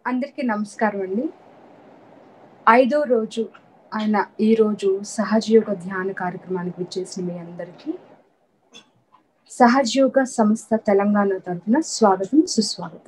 అందరికీ నమస్కారం అండి ఐదో రోజు ఆయన ఈ రోజు సహజయోగ ధ్యాన కార్యక్రమానికి విచ్చేసిన మీ అందరికీ సహజయోగ సంస్థ తెలంగాణ తరఫున స్వాగతం సుస్వాగతం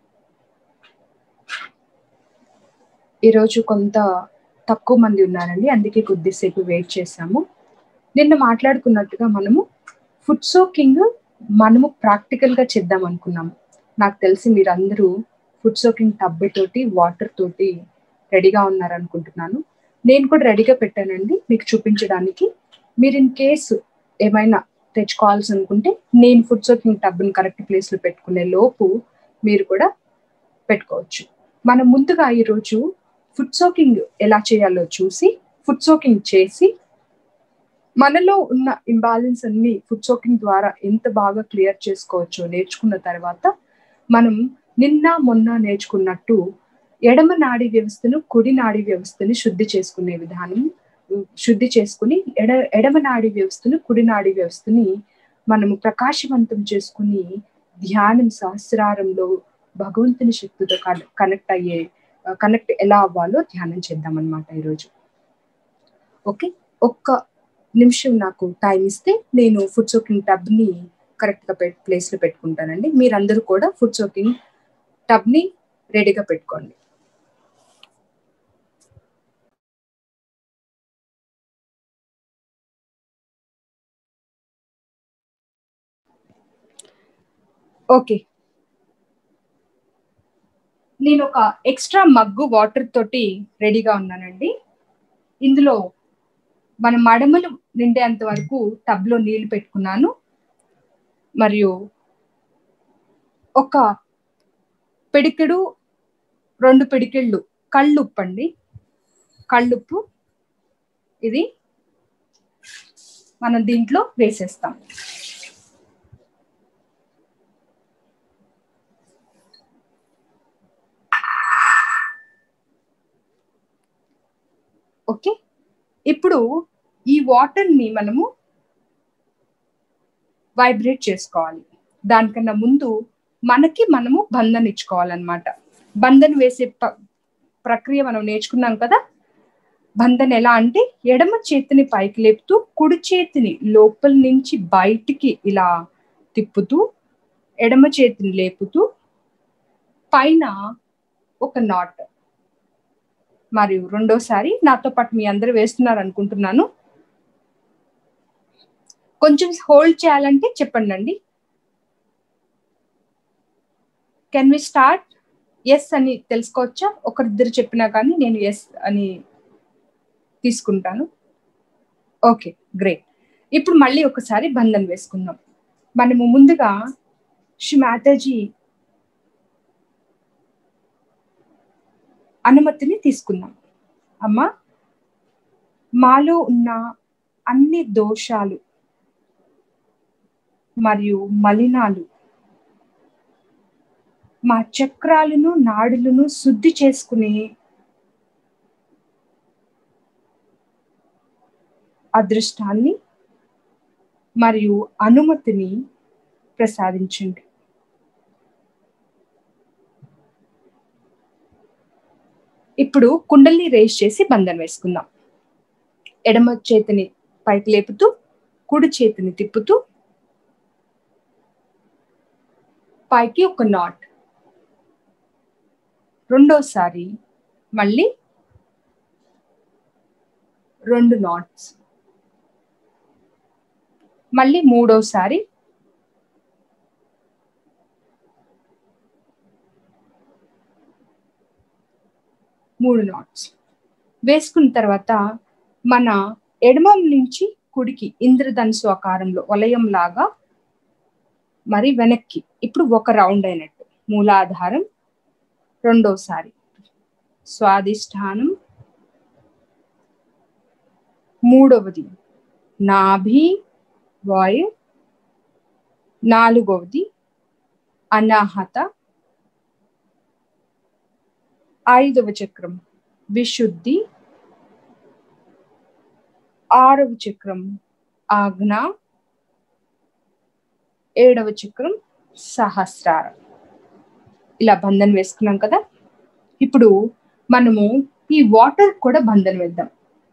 ఈరోజు కొంత తక్కువ మంది ఉన్నారండి అందుకే కొద్దిసేపు వెయిట్ చేశాము నిన్న మాట్లాడుకున్నట్టుగా మనము ఫుడ్ సోకింగ్ మనము ప్రాక్టికల్ గా చేద్దాం అనుకున్నాము నాకు తెలిసి మీరందరూ ఫుడ్ సోకింగ్ టబ్ తోటి వాటర్ తోటి రెడీగా ఉన్నారనుకుంటున్నాను నేను కూడా రెడీగా పెట్టానండి మీకు చూపించడానికి మీరు ఇన్ కేసు ఏమైనా తెచ్చుకోవాల్సి అనుకుంటే నేను ఫుడ్ సోకింగ్ టబ్ని కరెక్ట్ ప్లేస్లో పెట్టుకునే లోపు మీరు కూడా పెట్టుకోవచ్చు మనం ముందుగా ఈరోజు ఫుడ్ సోకింగ్ ఎలా చేయాలో చూసి ఫుడ్ సోకింగ్ చేసి మనలో ఉన్న ఇంబాలెన్స్ అన్ని ఫుడ్ సోకింగ్ ద్వారా ఎంత బాగా క్లియర్ చేసుకోవచ్చో నేర్చుకున్న తర్వాత మనం నిన్న మొన్న నేర్చుకున్నట్టు ఎడమ నాడీ వ్యవస్థను కుడి నాడీ వ్యవస్థని శుద్ధి చేసుకునే విధానం శుద్ధి చేసుకుని ఎడ ఎడమ నాడీ వ్యవస్థను కుడి నాడీ వ్యవస్థని మనము ప్రకాశవంతం చేసుకుని ధ్యానం సహస్రారంలో భగవంతుని శక్తితో కనెక్ట్ అయ్యే కనెక్ట్ ఎలా అవ్వాలో ధ్యానం చేద్దాం అనమాట ఈరోజు ఓకే ఒక్క నిమిషం నాకు టైం ఇస్తే నేను ఫుడ్ సోకింగ్ టబ్ని కరెక్ట్గా పె ప్లేస్లో పెట్టుకుంటానండి మీరందరూ కూడా ఫుడ్ సోకింగ్ టబ్ని రెడీగా పెట్టుకోండి ఓకే నేను ఒక ఎక్స్ట్రా మగ్గు వాటర్ తోటి రెడీగా ఉన్నానండి ఇందులో మన మడమలు నిండేంత వరకు టబ్లో నీళ్లు పెట్టుకున్నాను మరియు ఒక పిడికెడు రెండు పిడికిళ్ళు కళ్ళుప్పు అండి కళ్ళుప్పు ఇది మనం దీంట్లో వేసేస్తాం ఓకే ఇప్పుడు ఈ వాటర్ని మనము వైబ్రేట్ చేసుకోవాలి దానికన్నా ముందు మనకి మనము బంధన్ ఇచ్చుకోవాలన్నమాట బంధన్ వేసే ప్రక్రియ మనం నేర్చుకున్నాం కదా బంధన్ ఎలా అంటే ఎడమ చేతిని పైకి లేపుతూ కుడి చేతిని లోపల నుంచి బయటికి ఇలా తిప్పుతూ ఎడమ చేతిని లేపుతూ పైన ఒక నాట్ మరియు రెండోసారి నాతో పాటు మీ అందరూ వేస్తున్నారు అనుకుంటున్నాను కొంచెం హోల్డ్ చేయాలంటే చెప్పండి అండి కెన్ వి స్టార్ట్ ఎస్ అని తెలుసుకోవచ్చా ఒకరిద్దరు చెప్పినా కానీ నేను ఎస్ అని తీసుకుంటాను ఓకే గ్రేట్ ఇప్పుడు మళ్ళీ ఒకసారి బంధన్ వేసుకుందాం మనము ముందుగా శ్రీ మాతాజీ అనుమతిని తీసుకున్నాం అమ్మ మాలో ఉన్న అన్ని దోషాలు మరియు మలినాలు మా చక్రాలను నాడులను శుద్ధి చేసుకునే అదృష్టాన్ని మరియు అనుమతిని ప్రసాదించండి ఇప్పుడు కుండల్ని రేస్ చేసి బంధం వేసుకుందాం ఎడమ చేతిని పైకి లేపుతూ కుడి చేతిని తిప్పుతూ పైకి ఒక నాట్ రెండోసారి మళ్ళీ రెండు నాట్స్ మళ్ళీ మూడోసారి మూడు నాట్స్ వేసుకున్న తర్వాత మన ఎడమం నుంచి కుడికి ఇంద్రధనుసు ఆకారంలో వలయం లాగా మరి వెనక్కి ఇప్పుడు ఒక రౌండ్ అయినట్టు మూలాధారం రెండోసారి స్వాదిష్టానం మూడవది నాభి వాయు నాలుగవది అనాహత ఐదవ చక్రం విశుద్ధి ఆరవ చక్రం ఆజ్ఞ ఏడవ చక్రం సహస్రారం ఇలా బంధన్ వేసుకున్నాం కదా ఇప్పుడు మనము ఈ వాటర్ కూడా బంధన్ వేద్దాం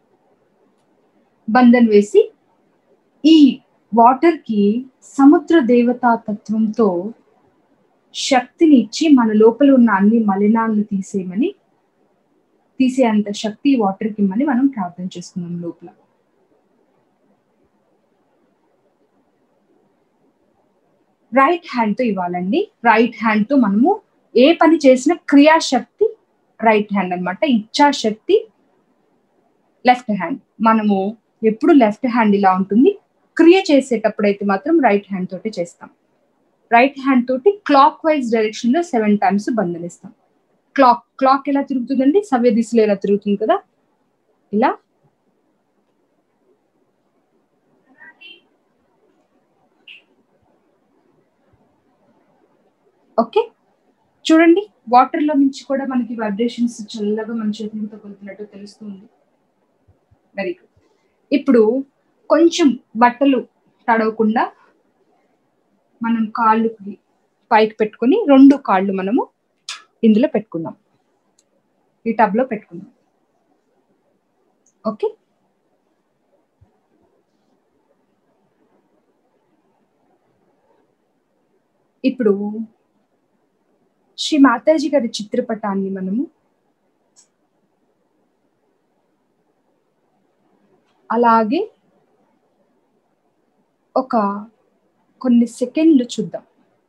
బంధన్ వేసి ఈ వాటర్ కి సముద్ర దేవతా తత్వంతో శక్తిని ఇచ్చి మన లోపల ఉన్న అన్ని మలినాలను తీసేయమని తీసే అంత శక్తి వాటర్ కి ఇమ్మని మనం ప్రార్థన చేసుకున్నాం లోపల రైట్ హ్యాండ్ తో ఇవ్వాలండి రైట్ హ్యాండ్ తో మనము ఏ పని చేసిన క్రియాశక్తి రైట్ హ్యాండ్ అనమాట ఇచ్ఛాశక్తి లెఫ్ట్ హ్యాండ్ మనము ఎప్పుడు లెఫ్ట్ హ్యాండ్ ఇలా ఉంటుంది క్రియ చేసేటప్పుడు అయితే మాత్రం రైట్ హ్యాండ్ తోటి చేస్తాం రైట్ హ్యాండ్ తోటి క్లాక్ వైజ్ డైరెక్షన్ లో సెవెన్ టైమ్స్ బంధనిస్తాం క్లాక్ క్లాక్ ఎలా తిరుగుతుందండి సవ్య దిశలో ఎలా తిరుగుతుంది కదా ఇలా ఓకే చూడండి వాటర్ లో నుంచి కూడా మనకి వైబ్రేషన్స్ చల్లగా మన చేతులు తగులుతున్నట్టు తెలుస్తుంది వెరీ గుడ్ ఇప్పుడు కొంచెం బట్టలు తడవకుండా మనం కాళ్ళు పైకి పెట్టుకొని రెండు కాళ్ళు మనము ఇందులో పెట్టుకుందాం ఈ టబ్ లో పెట్టుకుందాం ఓకే ఇప్పుడు శ్రీ మాతాజీ గారి చిత్రపటాన్ని మనము అలాగే ఒక కొన్ని సెకండ్లు చూద్దాం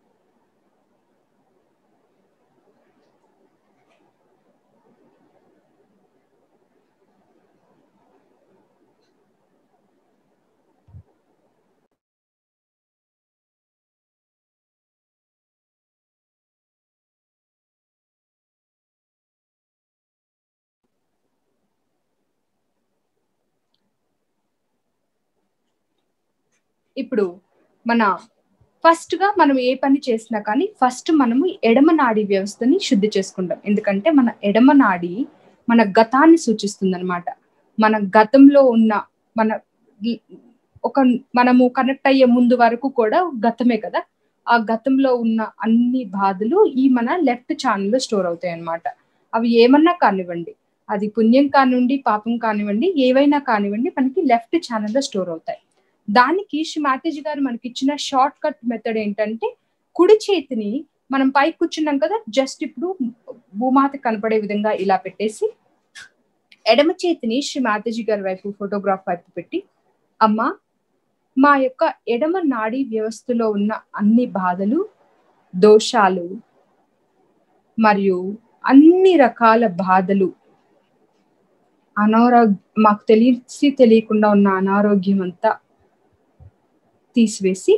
ఇప్పుడు మన ఫస్ట్ గా మనం ఏ పని చేసినా కానీ ఫస్ట్ మనము ఎడమ నాడి వ్యవస్థని శుద్ధి చేసుకుంటాం ఎందుకంటే మన ఎడమ నాడి మన గతాన్ని సూచిస్తుంది అనమాట మన గతంలో ఉన్న మన ఒక మనము కనెక్ట్ అయ్యే ముందు వరకు కూడా గతమే కదా ఆ గతంలో ఉన్న అన్ని బాధలు ఈ మన లెఫ్ట్ ఛానల్లో స్టోర్ అవుతాయి అన్నమాట అవి ఏమన్నా కానివ్వండి అది పుణ్యం కానివ్వండి పాపం కానివ్వండి ఏవైనా కానివ్వండి మనకి లెఫ్ట్ ఛానల్లో స్టోర్ అవుతాయి దానికి శ్రీ మాతాజీ గారు మనకి ఇచ్చిన షార్ట్ కట్ మెథడ్ ఏంటంటే కుడి చేతిని మనం పైకి కూర్చున్నాం కదా జస్ట్ ఇప్పుడు భూమాత కనపడే విధంగా ఇలా పెట్టేసి ఎడమ చేతిని శ్రీ మాతాజీ గారి వైపు ఫోటోగ్రాఫ్ వైపు పెట్టి అమ్మ మా యొక్క ఎడమ నాడీ వ్యవస్థలో ఉన్న అన్ని బాధలు దోషాలు మరియు అన్ని రకాల బాధలు అనారోగ్య మాకు తెలిసి తెలియకుండా ఉన్న అనారోగ్యం అంతా తీసివేసి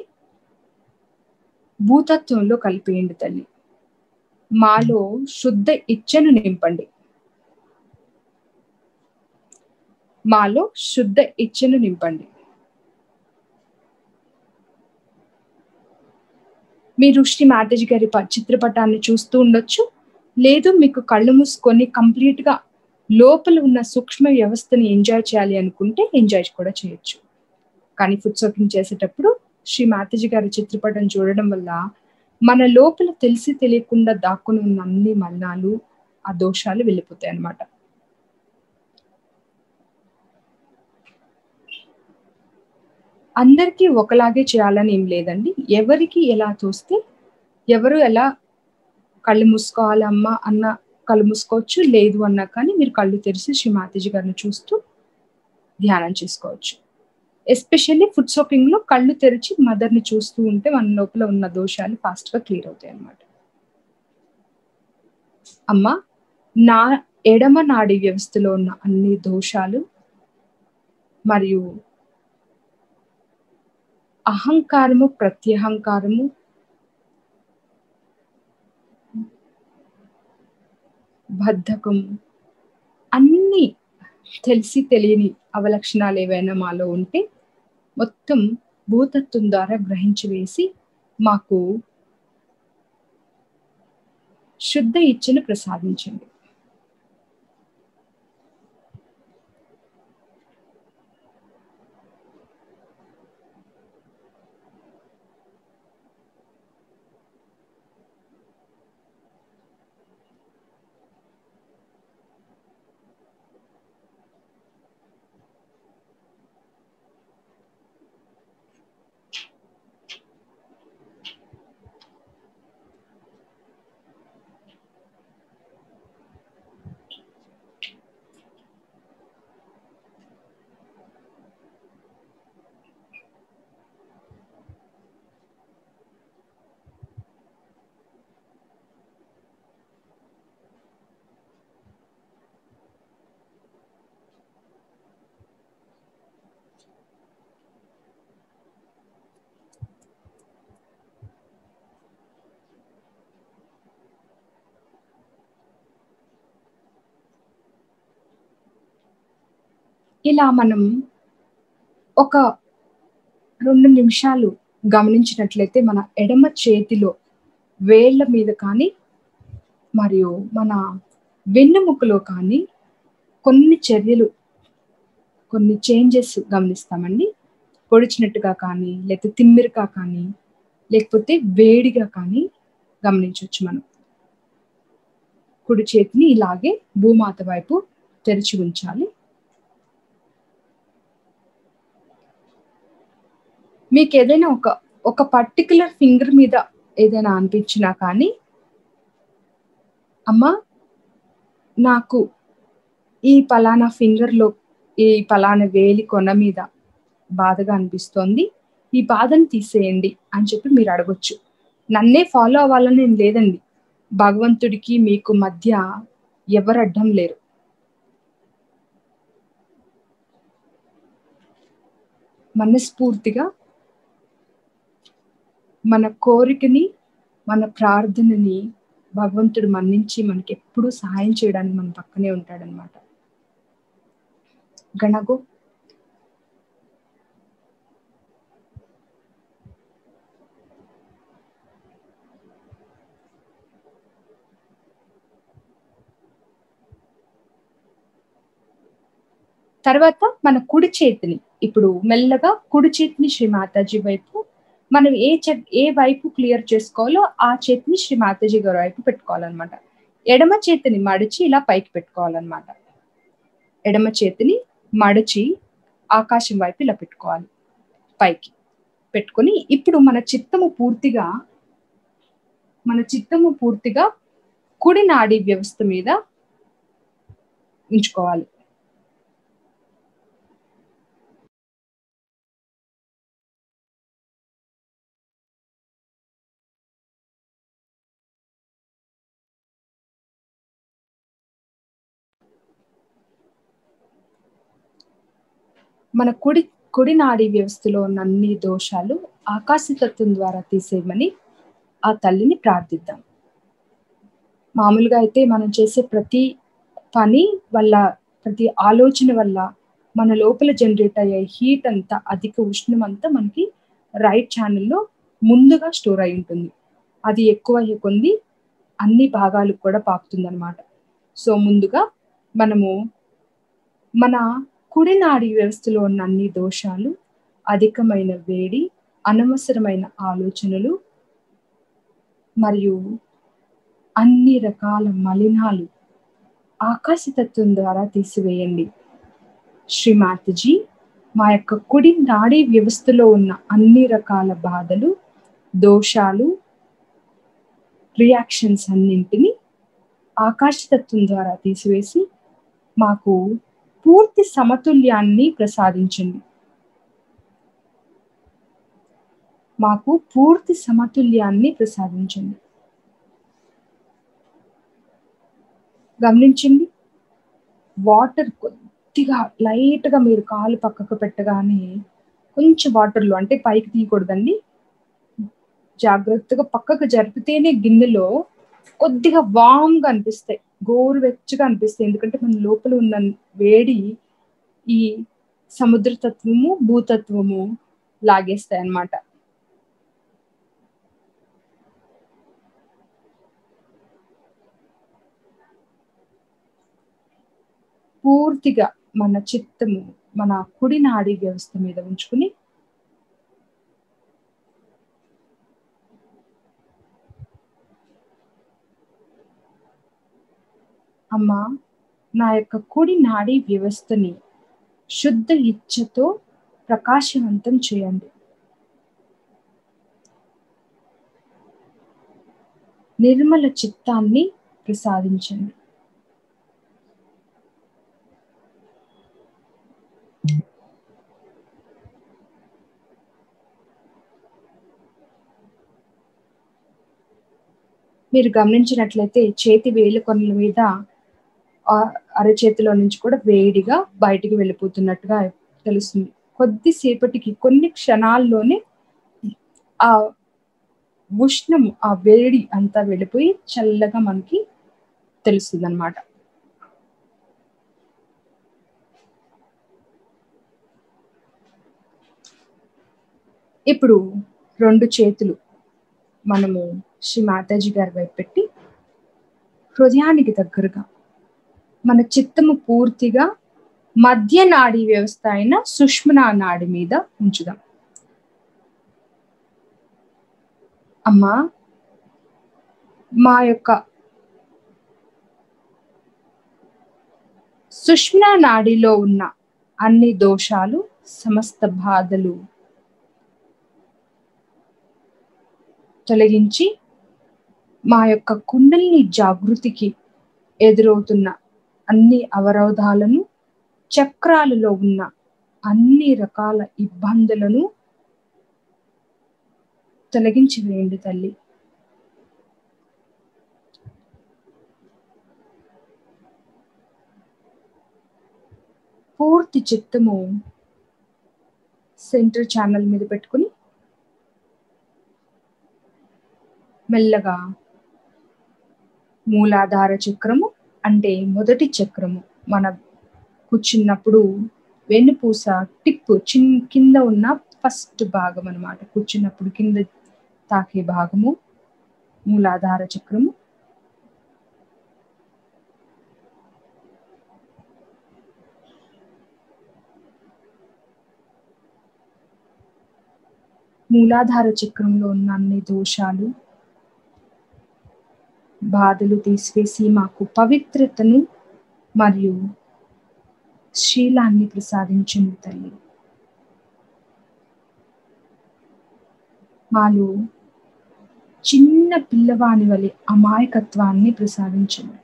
భూతత్వంలో కలిపేయండి తల్లి మాలో శుద్ధ ఇచ్చను నింపండి మాలో శుద్ధ ఇచ్చను నింపండి మీరు శ్రీ మాతాజీ గారి చిత్రపటాన్ని చూస్తూ ఉండొచ్చు లేదు మీకు కళ్ళు మూసుకొని కంప్లీట్ గా లోపల ఉన్న సూక్ష్మ వ్యవస్థని ఎంజాయ్ చేయాలి అనుకుంటే ఎంజాయ్ కూడా చేయొచ్చు కానీ ఫుడ్ సోకింగ్ చేసేటప్పుడు శ్రీ మాతాజీ గారి చిత్రపటం చూడడం వల్ల మన లోపల తెలిసి తెలియకుండా దాక్కుని ఉన్న అన్ని మల్లాలు ఆ దోషాలు వెళ్ళిపోతాయి అన్నమాట అందరికీ ఒకలాగే చేయాలని ఏం లేదండి ఎవరికి ఎలా తోస్తే ఎవరు ఎలా కళ్ళు మూసుకోవాలమ్మా అన్న కళ్ళు మూసుకోవచ్చు లేదు అన్నా కానీ మీరు కళ్ళు తెరిచి శ్రీ మాతాజీ గారిని చూస్తూ ధ్యానం చేసుకోవచ్చు ఎస్పెషల్లీ ఫుడ్ సోకింగ్ లో కళ్ళు తెరిచి మదర్ ని చూస్తూ ఉంటే మన లోపల ఉన్న దోషాలు ఫాస్ట్ గా క్లియర్ అవుతాయి అన్నమాట అమ్మ నా ఎడమ నాడి వ్యవస్థలో ఉన్న అన్ని దోషాలు మరియు అహంకారము ప్రత్యహంకారము బద్ధకము అన్ని తెలిసి తెలియని అవలక్షణాలు ఏవైనా మాలో ఉంటే మొత్తం భూతత్వం ద్వారా గ్రహించి వేసి మాకు శుద్ధ ఇచ్చను ప్రసాదించండి ఇలా మనం ఒక రెండు నిమిషాలు గమనించినట్లయితే మన ఎడమ చేతిలో వేళ్ళ మీద కానీ మరియు మన వెన్నెముకలో కానీ కొన్ని చర్యలు కొన్ని చేంజెస్ గమనిస్తామండి పొడిచినట్టుగా కానీ లేకపోతే తిమ్మిరిగా కానీ లేకపోతే వేడిగా కానీ గమనించవచ్చు మనం కుడి చేతిని ఇలాగే భూమాత వైపు తెరిచి ఉంచాలి మీకు ఏదైనా ఒక ఒక పర్టికులర్ ఫింగర్ మీద ఏదైనా అనిపించినా కానీ అమ్మా నాకు ఈ పలానా ఫింగర్లో ఈ పలానా వేలి కొన మీద బాధగా అనిపిస్తోంది ఈ బాధను తీసేయండి అని చెప్పి మీరు అడగొచ్చు నన్నే ఫాలో అవ్వాలని నేను లేదండి భగవంతుడికి మీకు మధ్య ఎవరు అడ్డం లేరు మనస్ఫూర్తిగా మన కోరికని మన ప్రార్థనని భగవంతుడు మన్నించి మనకి ఎప్పుడూ సహాయం చేయడానికి మన పక్కనే ఉంటాడనమాట గణగు తర్వాత మన కుడి చేతిని ఇప్పుడు మెల్లగా కుడి చేతిని శ్రీ మాతాజీ వైపు మనం ఏ చె ఏ వైపు క్లియర్ చేసుకోవాలో ఆ చేతిని శ్రీ మాతాజీ గారి వైపు పెట్టుకోవాలన్నమాట ఎడమ చేతిని మడిచి ఇలా పైకి పెట్టుకోవాలన్నమాట ఎడమ చేతిని మడిచి ఆకాశం వైపు ఇలా పెట్టుకోవాలి పైకి పెట్టుకొని ఇప్పుడు మన చిత్తము పూర్తిగా మన చిత్తము పూర్తిగా కుడి నాడీ వ్యవస్థ మీద ఉంచుకోవాలి మన కుడి కుడి నాడీ వ్యవస్థలో ఉన్న అన్ని దోషాలు ఆకాశతత్వం ద్వారా తీసేయమని ఆ తల్లిని ప్రార్థిద్దాం మామూలుగా అయితే మనం చేసే ప్రతి పని వల్ల ప్రతి ఆలోచన వల్ల మన లోపల జనరేట్ అయ్యే హీట్ అంతా అధిక ఉష్ణం అంతా మనకి రైట్ ఛానల్లో ముందుగా స్టోర్ అయి ఉంటుంది అది ఎక్కువ అయ్యే కొంది అన్ని భాగాలకు కూడా పాకుతుంది అనమాట సో ముందుగా మనము మన కుడి నాడి వ్యవస్థలో ఉన్న అన్ని దోషాలు అధికమైన వేడి అనవసరమైన ఆలోచనలు మరియు అన్ని రకాల మలినాలు ఆకాశతత్వం ద్వారా తీసివేయండి శ్రీమాతజీ మా యొక్క కుడి నాడీ వ్యవస్థలో ఉన్న అన్ని రకాల బాధలు దోషాలు రియాక్షన్స్ అన్నింటినీ ఆకాశతత్వం ద్వారా తీసివేసి మాకు పూర్తి సమతుల్యాన్ని ప్రసాదించండి మాకు పూర్తి సమతుల్యాన్ని ప్రసాదించండి గమనించండి వాటర్ కొద్దిగా లైట్గా మీరు కాలు పక్కకు పెట్టగానే కొంచెం వాటర్లో అంటే పైకి తీయకూడదండి జాగ్రత్తగా పక్కకు జరిపితేనే గిన్నెలో కొద్దిగా వామ్గా అనిపిస్తాయి గోరువెచ్చగా అనిపిస్తాయి ఎందుకంటే మన లోపల ఉన్న వేడి ఈ సముద్రతత్వము భూతత్వము లాగేస్తాయి అన్నమాట పూర్తిగా మన చిత్తము మన కుడి నాడీ వ్యవస్థ మీద ఉంచుకుని అమ్మా నా యొక్క కుడి నాడీ వ్యవస్థని శుద్ధ ఇచ్ఛతో ప్రకాశవంతం చేయండి నిర్మల చిత్తాన్ని ప్రసాదించండి మీరు గమనించినట్లయితే చేతి వేలు కొనల మీద అరచేతిలో నుంచి కూడా వేడిగా బయటికి వెళ్ళిపోతున్నట్టుగా తెలుస్తుంది కొద్దిసేపటికి కొన్ని క్షణాల్లోనే ఆ ఉష్ణం ఆ వేడి అంతా వెళ్ళిపోయి చల్లగా మనకి తెలుస్తుంది అనమాట ఇప్పుడు రెండు చేతులు మనము శ్రీ మాతాజీ గారి వైపు పెట్టి హృదయానికి దగ్గరగా మన చిత్తము పూర్తిగా మధ్య నాడీ వ్యవస్థ అయిన సుష్మనా నాడి మీద ఉంచుదాం అమ్మా మా యొక్క సుష్మనా నాడిలో ఉన్న అన్ని దోషాలు సమస్త బాధలు తొలగించి మా యొక్క కుండలిని జాగృతికి ఎదురవుతున్న అన్ని అవరోధాలను చక్రాలలో ఉన్న అన్ని రకాల ఇబ్బందులను తొలగించి వేయండి తల్లి పూర్తి చిత్తము సెంటర్ ఛానల్ మీద పెట్టుకుని మెల్లగా మూలాధార చక్రము అంటే మొదటి చక్రము మన కూర్చున్నప్పుడు వెన్నుపూస టిప్ చిన్ కింద ఉన్న ఫస్ట్ భాగం అనమాట కూర్చున్నప్పుడు కింద తాకే భాగము మూలాధార చక్రము మూలాధార చక్రంలో ఉన్న అన్ని దోషాలు బాధలు తీసివేసి మాకు పవిత్రతను మరియు శీలాన్ని ప్రసాదించింది తల్లి మాలో చిన్న పిల్లవాని వలె అమాయకత్వాన్ని ప్రసాదించండి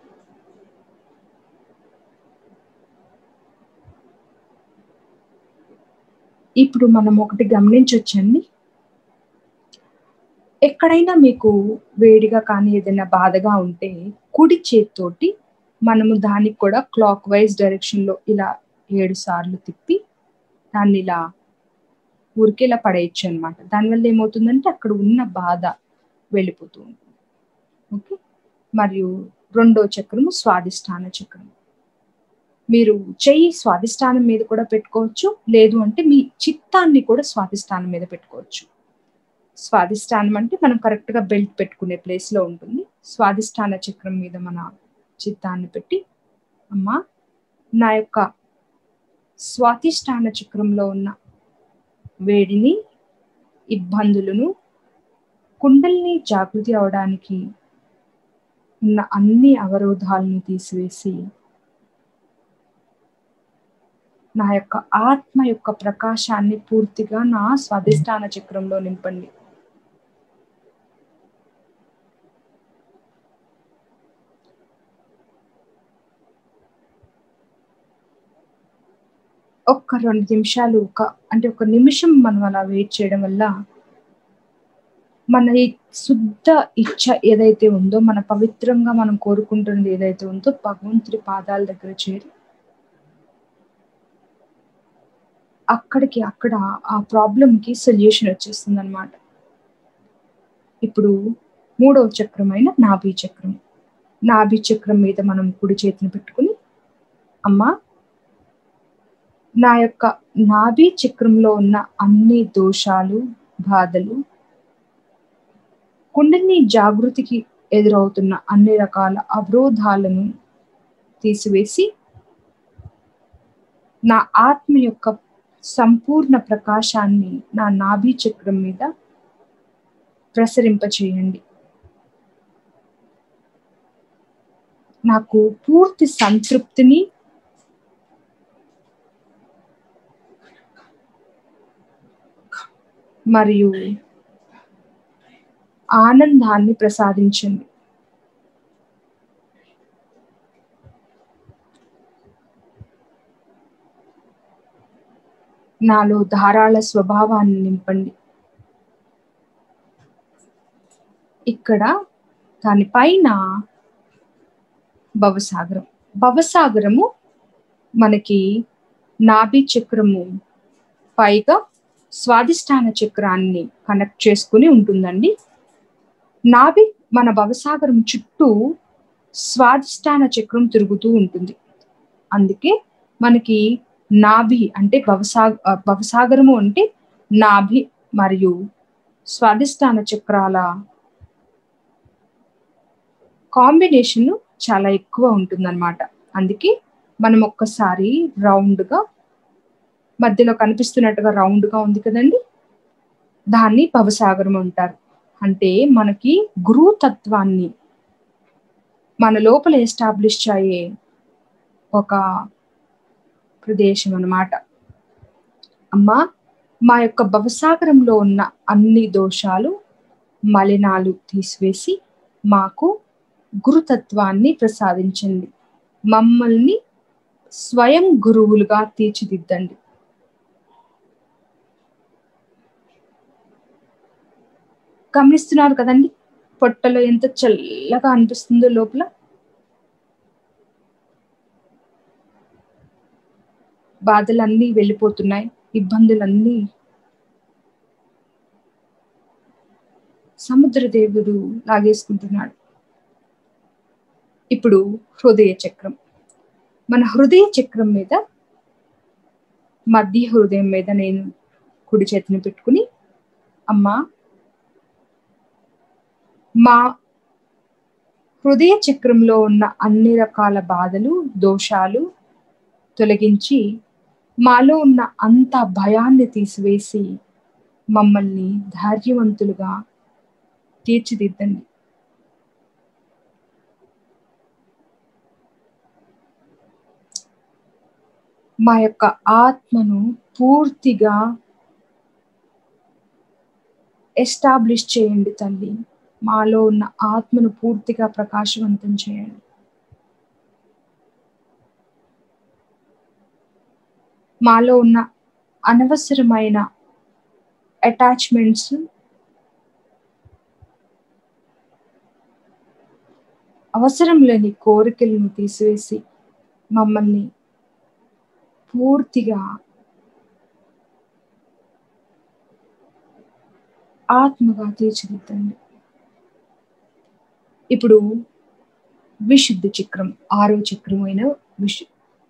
ఇప్పుడు మనం ఒకటి గమనించవచ్చండి ఎక్కడైనా మీకు వేడిగా కానీ ఏదైనా బాధగా ఉంటే కుడి చేతితోటి మనము దానికి కూడా క్లాక్ వైజ్ డైరెక్షన్లో ఇలా ఏడు సార్లు తిప్పి దాన్ని ఇలా ఊరికి ఇలా పడేయచ్చు అనమాట దానివల్ల ఏమవుతుందంటే అక్కడ ఉన్న బాధ వెళ్ళిపోతూ ఉంటుంది ఓకే మరియు రెండో చక్రము స్వాదిష్టాన చక్రం మీరు చెయ్యి స్వాదిష్టానం మీద కూడా పెట్టుకోవచ్చు లేదు అంటే మీ చిత్తాన్ని కూడా స్వాదిష్టానం మీద పెట్టుకోవచ్చు స్వాదిష్టానం అంటే మనం కరెక్ట్గా బెల్ట్ పెట్టుకునే ప్లేస్లో ఉంటుంది స్వాదిష్టాన చక్రం మీద మన చిత్తాన్ని పెట్టి అమ్మా నా యొక్క స్వాతిష్టాన చక్రంలో ఉన్న వేడిని ఇబ్బందులను కుండల్ని జాగృతి అవడానికి ఉన్న అన్ని అవరోధాలను తీసివేసి నా యొక్క ఆత్మ యొక్క ప్రకాశాన్ని పూర్తిగా నా స్వాధిష్టాన చక్రంలో నింపండి ఒక్క రెండు నిమిషాలు ఒక అంటే ఒక నిమిషం మనం అలా వెయిట్ చేయడం వల్ల మన ఈ శుద్ధ ఇచ్చ ఏదైతే ఉందో మన పవిత్రంగా మనం కోరుకుంటున్నది ఏదైతే ఉందో భగవంతుడి పాదాల దగ్గర చేరి అక్కడికి అక్కడ ఆ ప్రాబ్లంకి సొల్యూషన్ వచ్చేస్తుంది అనమాట ఇప్పుడు మూడవ చక్రమైన నాభి చక్రం నాభి చక్రం మీద మనం కుడి చేతిని పెట్టుకుని అమ్మా నా యొక్క నాభి చక్రంలో ఉన్న అన్ని దోషాలు బాధలు కుండలిని జాగృతికి ఎదురవుతున్న అన్ని రకాల అవరోధాలను తీసివేసి నా ఆత్మ యొక్క సంపూర్ణ ప్రకాశాన్ని నా నాభి చక్రం మీద ప్రసరింపచేయండి నాకు పూర్తి సంతృప్తిని మరియు ఆనందాన్ని ప్రసాదించండి నాలో ధారాళ స్వభావాన్ని నింపండి ఇక్కడ దానిపైన భవసాగరం భవసాగరము మనకి నాభి చక్రము పైగా స్వాదిష్టాన చక్రాన్ని కనెక్ట్ చేసుకుని ఉంటుందండి నాభి మన భవసాగరం చుట్టూ స్వాదిష్టాన చక్రం తిరుగుతూ ఉంటుంది అందుకే మనకి నాభి అంటే భవసాగ భవసాగరము అంటే నాభి మరియు స్వాదిష్టాన చక్రాల కాంబినేషన్ చాలా ఎక్కువ ఉంటుందన్నమాట అందుకే మనం ఒక్కసారి రౌండ్గా మధ్యలో కనిపిస్తున్నట్టుగా రౌండ్గా ఉంది కదండి దాన్ని భవసాగరం అంటారు అంటే మనకి గురుతత్వాన్ని మన లోపల ఎస్టాబ్లిష్ అయ్యే ఒక ప్రదేశం అన్నమాట అమ్మా మా యొక్క భవసాగరంలో ఉన్న అన్ని దోషాలు మలినాలు తీసివేసి మాకు గురుతత్వాన్ని ప్రసాదించండి మమ్మల్ని స్వయం గురువులుగా తీర్చిదిద్దండి గమనిస్తున్నారు కదండి పొట్టలో ఎంత చల్లగా అనిపిస్తుందో లోపల బాధలన్నీ వెళ్ళిపోతున్నాయి ఇబ్బందులన్నీ సముద్రదేవుడు లాగేసుకుంటున్నాడు ఇప్పుడు హృదయ చక్రం మన హృదయ చక్రం మీద మధ్య హృదయం మీద నేను కుడి చేతిని పెట్టుకుని అమ్మా మా హృదయ చక్రంలో ఉన్న అన్ని రకాల బాధలు దోషాలు తొలగించి మాలో ఉన్న అంత భయాన్ని తీసివేసి మమ్మల్ని ధైర్యవంతులుగా తీర్చిదిద్దండి మా యొక్క ఆత్మను పూర్తిగా ఎస్టాబ్లిష్ చేయండి తల్లి మాలో ఉన్న ఆత్మను పూర్తిగా ప్రకాశవంతం చేయండి మాలో ఉన్న అనవసరమైన అటాచ్మెంట్స్ అవసరం లేని కోరికలను తీసివేసి మమ్మల్ని పూర్తిగా ఆత్మగా తీర్చిదిద్దండి ఇప్పుడు విశుద్ధి చక్రం ఆరో చక్రమైన విశు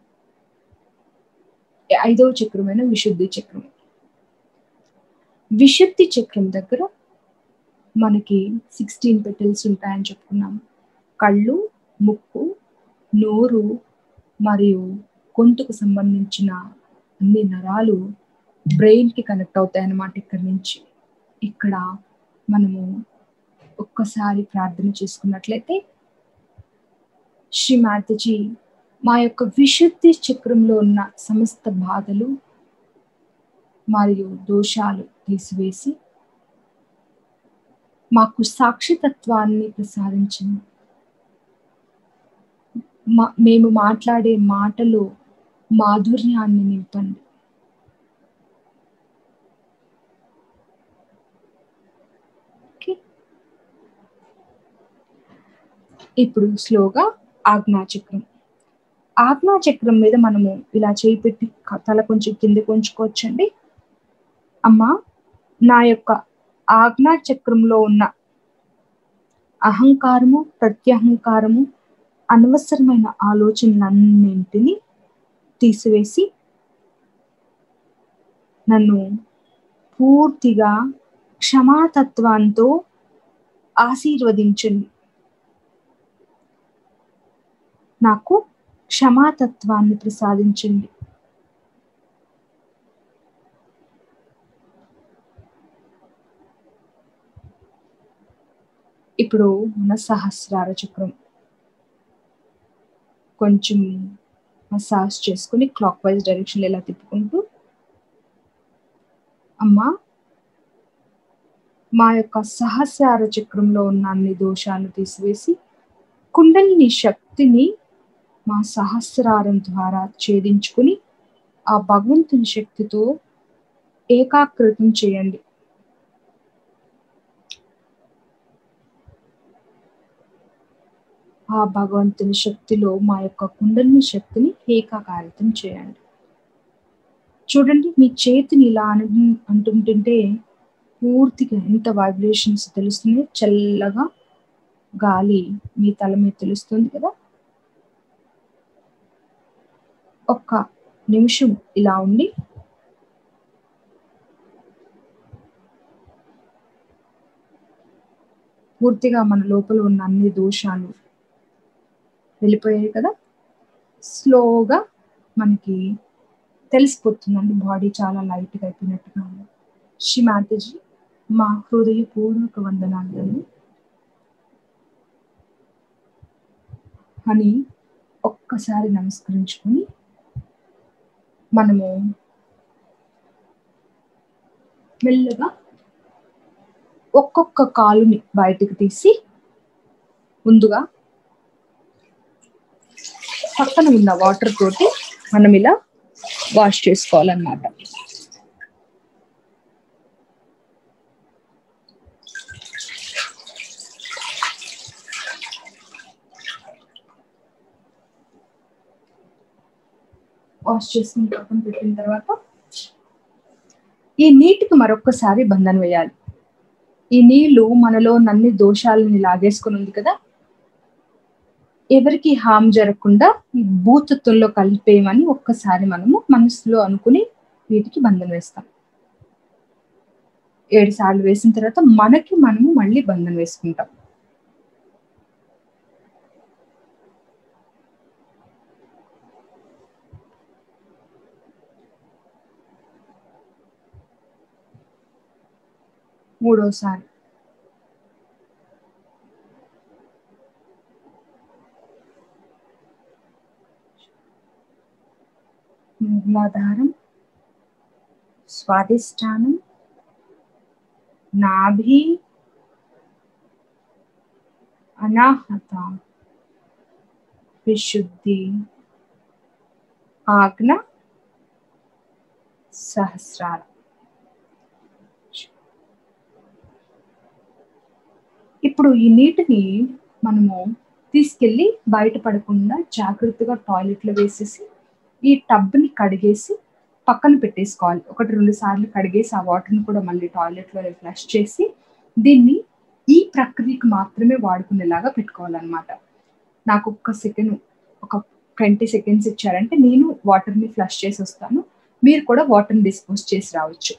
ఐదవ చక్రమైన విశుద్ధి చక్రం విశుద్ధి చక్రం దగ్గర మనకి సిక్స్టీన్ పెటల్స్ ఉంటాయని చెప్పుకున్నాము కళ్ళు ముక్కు నోరు మరియు గొంతుకు సంబంధించిన అన్ని నరాలు బ్రెయిన్కి కనెక్ట్ అవుతాయి అన్నమాట ఇక్కడ నుంచి ఇక్కడ మనము ఒక్కసారి ప్రార్థన చేసుకున్నట్లయితే శ్రీ మాతజీ మా యొక్క విశుద్ధి చక్రంలో ఉన్న సమస్త బాధలు మరియు దోషాలు తీసివేసి మాకు సాక్షితత్వాన్ని ప్రసాదించింది మా మేము మాట్లాడే మాటలు మాధుర్యాన్ని నింపండి ఇప్పుడు స్లోగా ఆజ్ఞాచక్రం ఆజ్ఞాచక్రం మీద మనము ఇలా చేయి పెట్టి తల కొంచెం కింద కొంచుకోవచ్చండి అమ్మా నా యొక్క ఆజ్ఞాచక్రంలో ఉన్న అహంకారము ప్రత్యహంకారము అనవసరమైన ఆలోచనలన్నింటినీ తీసివేసి నన్ను పూర్తిగా క్షమాతత్వంతో ఆశీర్వదించండి నాకు క్షమాతత్వాన్ని ప్రసాదించండి ఇప్పుడు మన సహస్రార చక్రం కొంచెం మసాజ్ చేసుకుని క్లాక్ వైజ్ డైరెక్షన్ ఇలా తిప్పుకుంటూ అమ్మా మా యొక్క సహస్రార చక్రంలో ఉన్న అన్ని దోషాలు తీసివేసి కుండలిని శక్తిని మా సహస్రారం ద్వారా ఛేదించుకుని ఆ భగవంతుని శక్తితో ఏకాకృతం చేయండి ఆ భగవంతుని శక్తిలో మా యొక్క కుండలిని శక్తిని ఏకాకారితం చేయండి చూడండి మీ చేతిని ఇలా అను అంటుంటుంటే పూర్తిగా ఎంత వైబ్రేషన్స్ తెలుస్తున్నాయి చల్లగా గాలి మీ తల మీద తెలుస్తుంది కదా ఒక్క నిమిషం ఇలా ఉండి పూర్తిగా మన లోపల ఉన్న అన్ని దోషాలు వెళ్ళిపోయాయి కదా స్లోగా మనకి తెలిసిపోతుందండి బాడీ చాలా లైట్గా అయిపోయినట్టుగా ఉంది శ్రీ మాతాజీ మా హృదయపూర్వక వందనాలు అని ఒక్కసారి నమస్కరించుకొని మనము మెల్లగా ఒక్కొక్క కాలుని బయటకు తీసి ముందుగా పక్కన ఉన్న వాటర్ తోటి మనం ఇలా వాష్ చేసుకోవాలన్నమాట వాష్ చేసుకుని పక్కన పెట్టిన తర్వాత ఈ నీటికి మరొక్కసారి బంధన వేయాలి ఈ నీళ్లు మనలో నన్ని దోషాలని లాగేసుకుని ఉంది కదా ఎవరికి హామ్ జరగకుండా ఈ భూతత్వంలో కలిపేయమని ఒక్కసారి మనము మనసులో అనుకుని వీటికి బంధన వేస్తాం ఏడు సార్లు వేసిన తర్వాత మనకి మనము మళ్ళీ బంధన వేసుకుంటాం మూడోసారి మూలాధారం స్వాదిష్టానం నాభి అనాహత విశుద్ధి ఆజ్ఞ సహస్రాల ఇప్పుడు ఈ నీటిని మనము తీసుకెళ్ళి బయట పడకుండా జాగ్రత్తగా టాయిలెట్లో వేసేసి ఈ టబ్ని కడిగేసి పక్కన పెట్టేసుకోవాలి ఒకటి రెండు సార్లు కడిగేసి ఆ వాటర్ని కూడా మళ్ళీ టాయిలెట్లో ఫ్లష్ చేసి దీన్ని ఈ ప్రక్రియకు మాత్రమే వాడుకునేలాగా పెట్టుకోవాలన్నమాట నాకు ఒక్క సెకండ్ ఒక ట్వంటీ సెకండ్స్ ఇచ్చారంటే నేను వాటర్ని ఫ్లష్ చేసి వస్తాను మీరు కూడా వాటర్ని డిస్పోజ్ చేసి రావచ్చు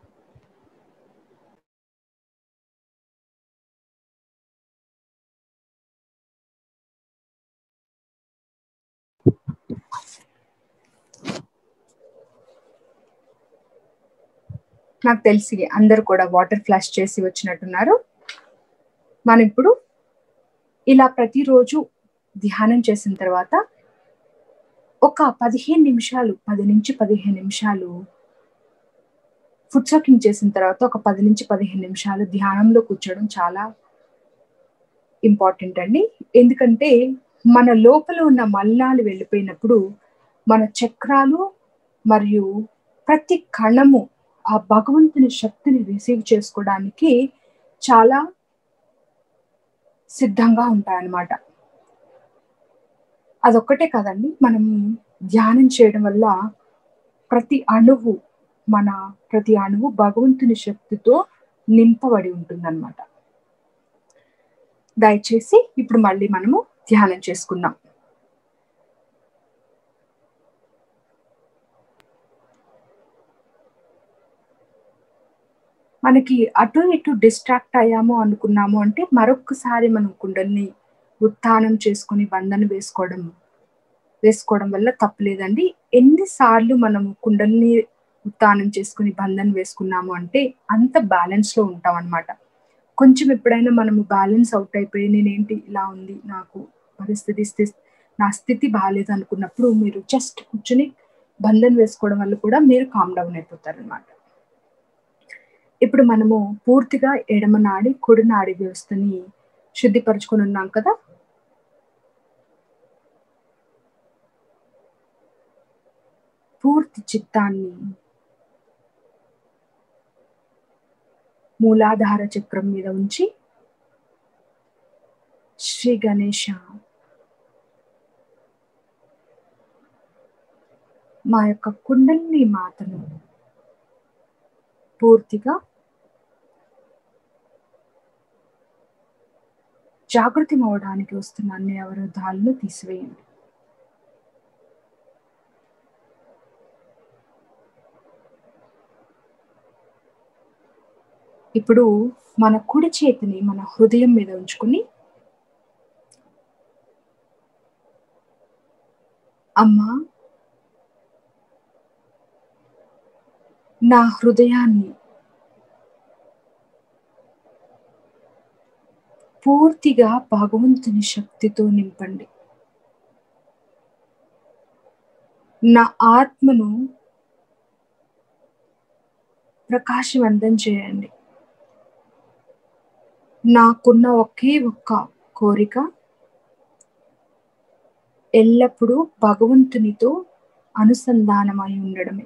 నాకు తెలిసి అందరు కూడా వాటర్ ఫ్లాష్ చేసి వచ్చినట్టున్నారు మనం ఇప్పుడు ఇలా ప్రతిరోజు ధ్యానం చేసిన తర్వాత ఒక పదిహేను నిమిషాలు పది నుంచి పదిహేను నిమిషాలు ఫుడ్ సోకింగ్ చేసిన తర్వాత ఒక పది నుంచి పదిహేను నిమిషాలు ధ్యానంలో కూర్చోవడం చాలా ఇంపార్టెంట్ అండి ఎందుకంటే మన లోపల ఉన్న మల్లాలు వెళ్ళిపోయినప్పుడు మన చక్రాలు మరియు ప్రతి కణము ఆ భగవంతుని శక్తిని రిసీవ్ చేసుకోవడానికి చాలా సిద్ధంగా ఉంటాయన్నమాట అదొక్కటే కదండి మనం ధ్యానం చేయడం వల్ల ప్రతి అణువు మన ప్రతి అణువు భగవంతుని శక్తితో నింపబడి ఉంటుందన్నమాట దయచేసి ఇప్పుడు మళ్ళీ మనము ధ్యానం చేసుకుందాం మనకి అటు ఇటు డిస్ట్రాక్ట్ అయ్యాము అనుకున్నాము అంటే మరొకసారి మనం కుండల్ని ఉత్థానం చేసుకుని బంధన వేసుకోవడం వేసుకోవడం వల్ల తప్పలేదండి ఎన్నిసార్లు మనము కుండల్ని ఉత్థానం చేసుకుని బంధన వేసుకున్నాము అంటే అంత బ్యాలెన్స్ లో ఉంటాం అనమాట కొంచెం ఎప్పుడైనా మనము బ్యాలెన్స్ అవుట్ అయిపోయి నేనేంటి ఇలా ఉంది నాకు పరిస్థితి నా స్థితి బాగాలేదు అనుకున్నప్పుడు మీరు జస్ట్ కూర్చుని బంధన్ వేసుకోవడం వల్ల కూడా మీరు కామ్ డౌన్ అయిపోతారు అనమాట ఇప్పుడు మనము పూర్తిగా ఎడమ నాడి కుడి నాడి వ్యవస్థని శుద్ధిపరచుకొని ఉన్నాం కదా పూర్తి చిత్తాన్ని మూలాధార చక్రం మీద ఉంచి శ్రీ గణేష మా యొక్క కుండలిని మాతను పూర్తిగా జాగృతి అవడానికి వస్తున్న అన్ని అవరోధాలను తీసివేయండి ఇప్పుడు మన కుడి చేతిని మన హృదయం మీద ఉంచుకుని అమ్మా నా హృదయాన్ని పూర్తిగా భగవంతుని శక్తితో నింపండి నా ఆత్మను ప్రకాశవంతం చేయండి నాకున్న ఒకే ఒక్క కోరిక ఎల్లప్పుడూ భగవంతునితో అనుసంధానమై ఉండడమే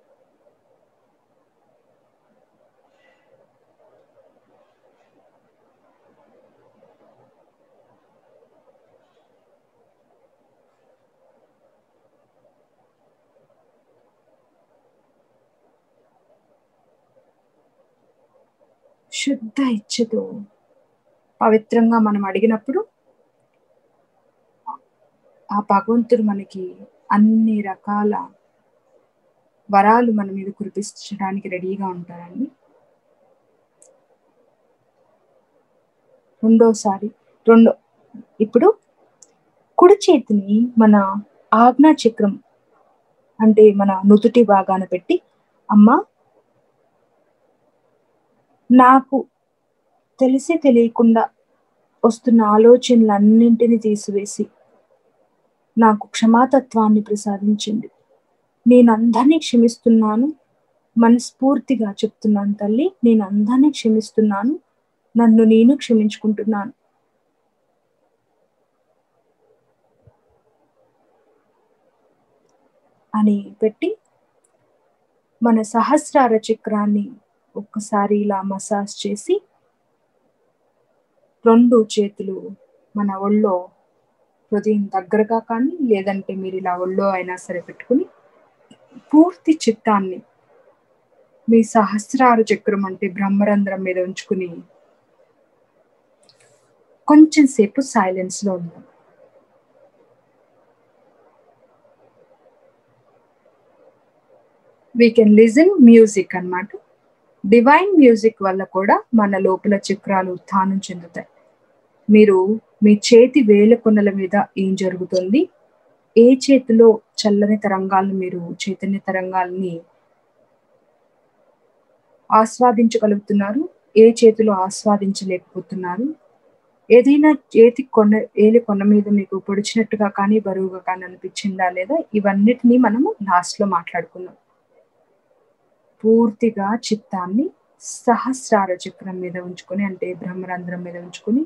శుద్ధ ఇచ్చతో పవిత్రంగా మనం అడిగినప్పుడు ఆ భగవంతుడు మనకి అన్ని రకాల వరాలు మన మీద కురిపించడానికి రెడీగా ఉంటారండి రెండోసారి రెండో ఇప్పుడు కుడి చేతిని మన ఆజ్ఞా చక్రం అంటే మన నుదుటి భాగాన పెట్టి అమ్మ నాకు తెలిసి తెలియకుండా వస్తున్న ఆలోచనలన్నింటినీ తీసివేసి నాకు క్షమాతత్వాన్ని ప్రసాదించండి నేను అందరినీ క్షమిస్తున్నాను మనస్ఫూర్తిగా చెప్తున్నాను తల్లి నేను అందరినీ క్షమిస్తున్నాను నన్ను నేను క్షమించుకుంటున్నాను అని పెట్టి మన సహస్రార చక్రాన్ని ఒక్కసారి ఇలా మసాజ్ చేసి రెండు చేతులు మన ఒళ్ళో హృదయం దగ్గరగా కానీ లేదంటే మీరు ఇలా ఒళ్ళో అయినా సరే పెట్టుకుని పూర్తి చిత్తాన్ని మీ సహస్రారు చక్రం అంటే బ్రహ్మరంధ్రం మీద ఉంచుకుని కొంచెం సేపు సైలెన్స్ లో ఉందాం వీ కెన్ లిజన్ మ్యూజిక్ అన్నమాట డివైన్ మ్యూజిక్ వల్ల కూడా మన లోపల చక్రాలు ఉత్థానం చెందుతాయి మీరు మీ చేతి వేల కొనల మీద ఏం జరుగుతుంది ఏ చేతిలో చల్లని తరంగాలను మీరు చైతన్య తరంగాల్ని ఆస్వాదించగలుగుతున్నారు ఏ చేతిలో ఆస్వాదించలేకపోతున్నారు ఏదైనా చేతి కొన ఏలి కొన మీద మీకు పొడిచినట్టుగా కానీ బరువుగా కానీ అనిపించిందా లేదా ఇవన్నిటినీ మనము లాస్ట్ లో మాట్లాడుకున్నాం పూర్తిగా చిత్తాన్ని సహస్రార చక్రం మీద ఉంచుకొని అంటే బ్రహ్మరంధ్రం మీద ఉంచుకొని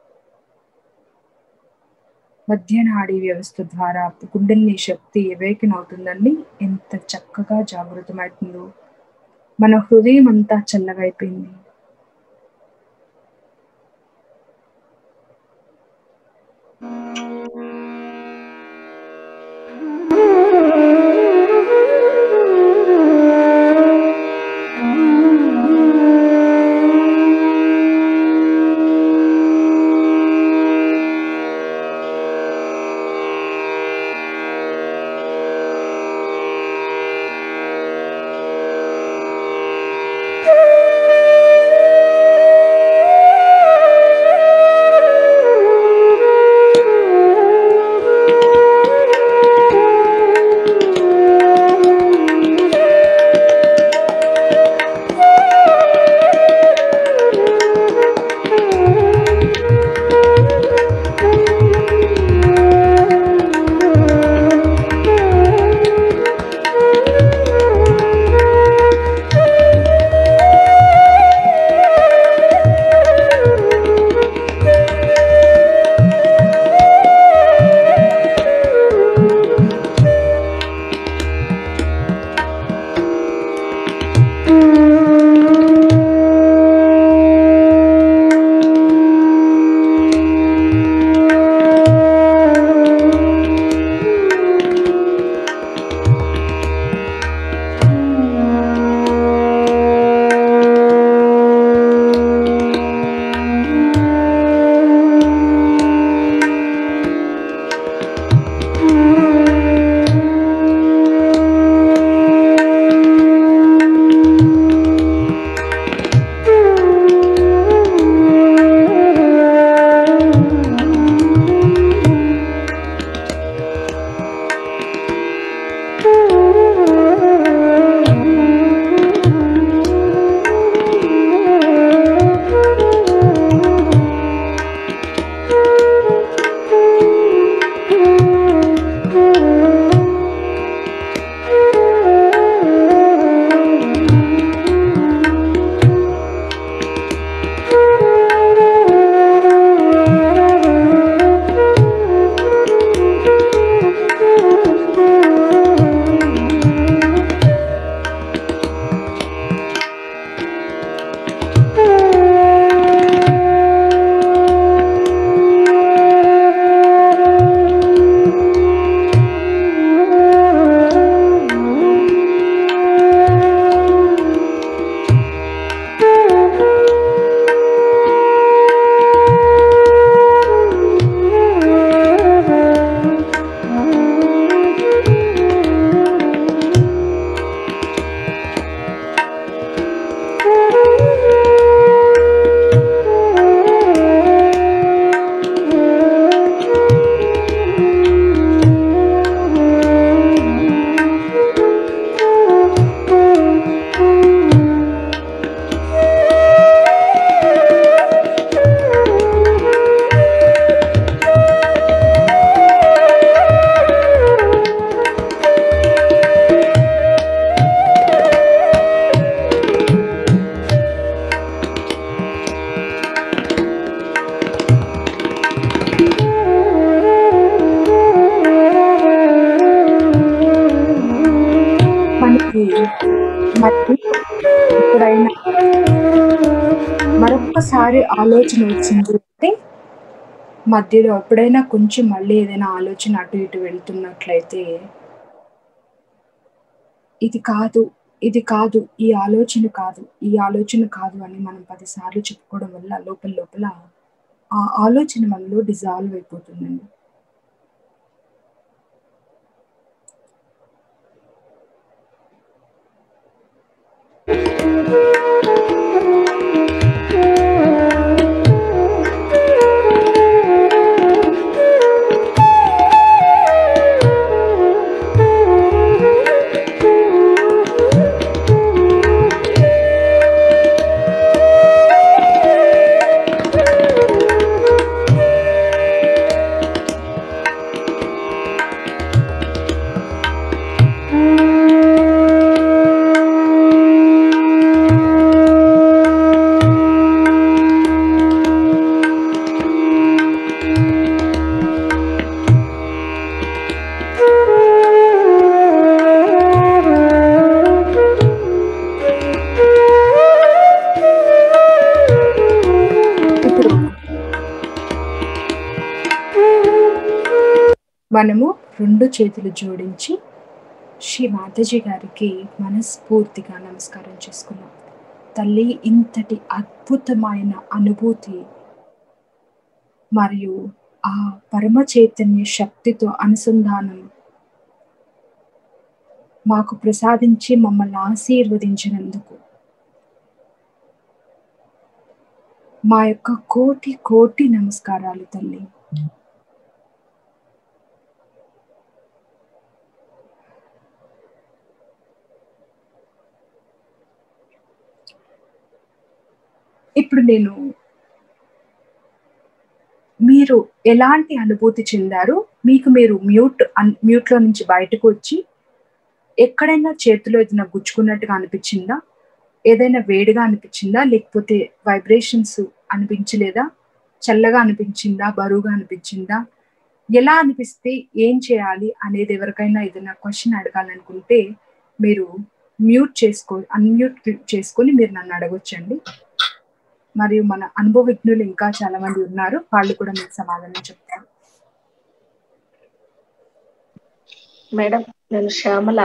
మధ్యనాడి వ్యవస్థ ద్వారా గుండెల్ని శక్తి ఎవేకన్ అవుతుందండి ఎంత చక్కగా జాగృతమవుతుందో మన హృదయం అంతా చల్లగా అయిపోయింది మనకి మళ్ళీ ఎప్పుడైనా మరొక్కసారి ఆలోచన వచ్చింది అంటే మధ్యలో ఎప్పుడైనా కొంచెం మళ్ళీ ఏదైనా ఆలోచన అటు ఇటు వెళ్తున్నట్లయితే ఇది కాదు ఇది కాదు ఈ ఆలోచన కాదు ఈ ఆలోచన కాదు అని మనం పదిసార్లు చెప్పుకోవడం వల్ల లోపల లోపల ఆ ఆలోచన మనలో డిజాల్వ్ అయిపోతుందండి ఇప్పుడు మనము రెండు చేతులు జోడించి శ్రీ మాతాజీ గారికి మనస్ఫూర్తిగా నమస్కారం చేసుకున్నాం తల్లి ఇంతటి అద్భుతమైన అనుభూతి మరియు ఆ పరమ చైతన్య శక్తితో అనుసంధానం మాకు ప్రసాదించి మమ్మల్ని ఆశీర్వదించినందుకు మా యొక్క కోటి కోటి నమస్కారాలు తల్లి ఇప్పుడు నేను మీరు ఎలాంటి అనుభూతి చెందారు మీకు మీరు మ్యూట్ మ్యూట్ లో నుంచి బయటకు వచ్చి ఎక్కడైనా చేతిలో ఏదైనా గుచ్చుకున్నట్టుగా అనిపించిందా ఏదైనా వేడిగా అనిపించిందా లేకపోతే వైబ్రేషన్స్ అనిపించలేదా చల్లగా అనిపించిందా బరువుగా అనిపించిందా ఎలా అనిపిస్తే ఏం చేయాలి అనేది ఎవరికైనా ఏదైనా క్వశ్చన్ అడగాలనుకుంటే మీరు మ్యూట్ చేసుకో అన్మ్యూట్ చేసుకొని మీరు నన్ను అడగొచ్చండి మరియు మన అనుభవజ్ఞులు ఇంకా చాలా మంది ఉన్నారు వాళ్ళు కూడా మీకు సమాధానం చెప్తారు మేడం నేను శ్యామల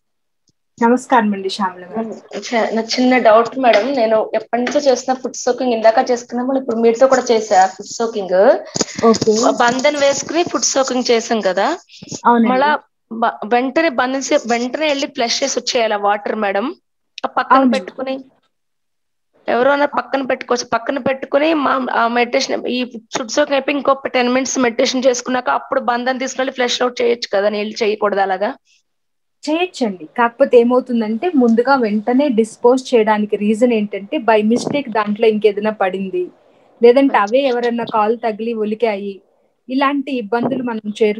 నమస్కారం అండి శ్యామల గారు చ- నా చిన్న డౌట్ మేడం నేను ఎప్పటి నుంచో చేస్తున్న ఫుడ్ సోకింగ్ ఇందాక చేసుకున్నాము ఇప్పుడు మీతో కూడా చేసా ఫుడ్ సోకింగ్ ఓకే బంధన్ వేసుకుని ఫుడ్ సోకింగ్ చేసాం కదా అవునండి మళ్ళా బ- వెంటనే బంధన్ చే- వెంటనే వెళ్ళి ఫ్లష్ చేసి వచ్చేయాలి వాటర్ మేడం ఆ పక్కన అవును. పెట్టుకుని ఎవరైనా పక్కన పెట్టుకోవచ్చు పక్కన పెట్టుకుని మా మెడిటేషన్ ఈ ఫుడ్ సోకింగ్ అయిపోయి ఇంకో టెన్ మినిట్స్ మెడిటేషన్ చేసుకున్నాక అప్పుడు బంధన్ తీసుకెళ్ళి ఫ్లష్ అవుట్ చేయొచ్చు కదా నీళ్ళు చేయకూడదు అలాగా చేయొచ్చండి కాకపోతే ఏమవుతుందంటే ముందుగా వెంటనే డిస్పోజ్ చేయడానికి రీజన్ ఏంటంటే బై మిస్టేక్ దాంట్లో ఇంకేదైనా పడింది లేదంటే అవే ఎవరన్నా కాల్ తగిలి ఒలికాయి ఇలాంటి ఇబ్బందులు మనం చేరు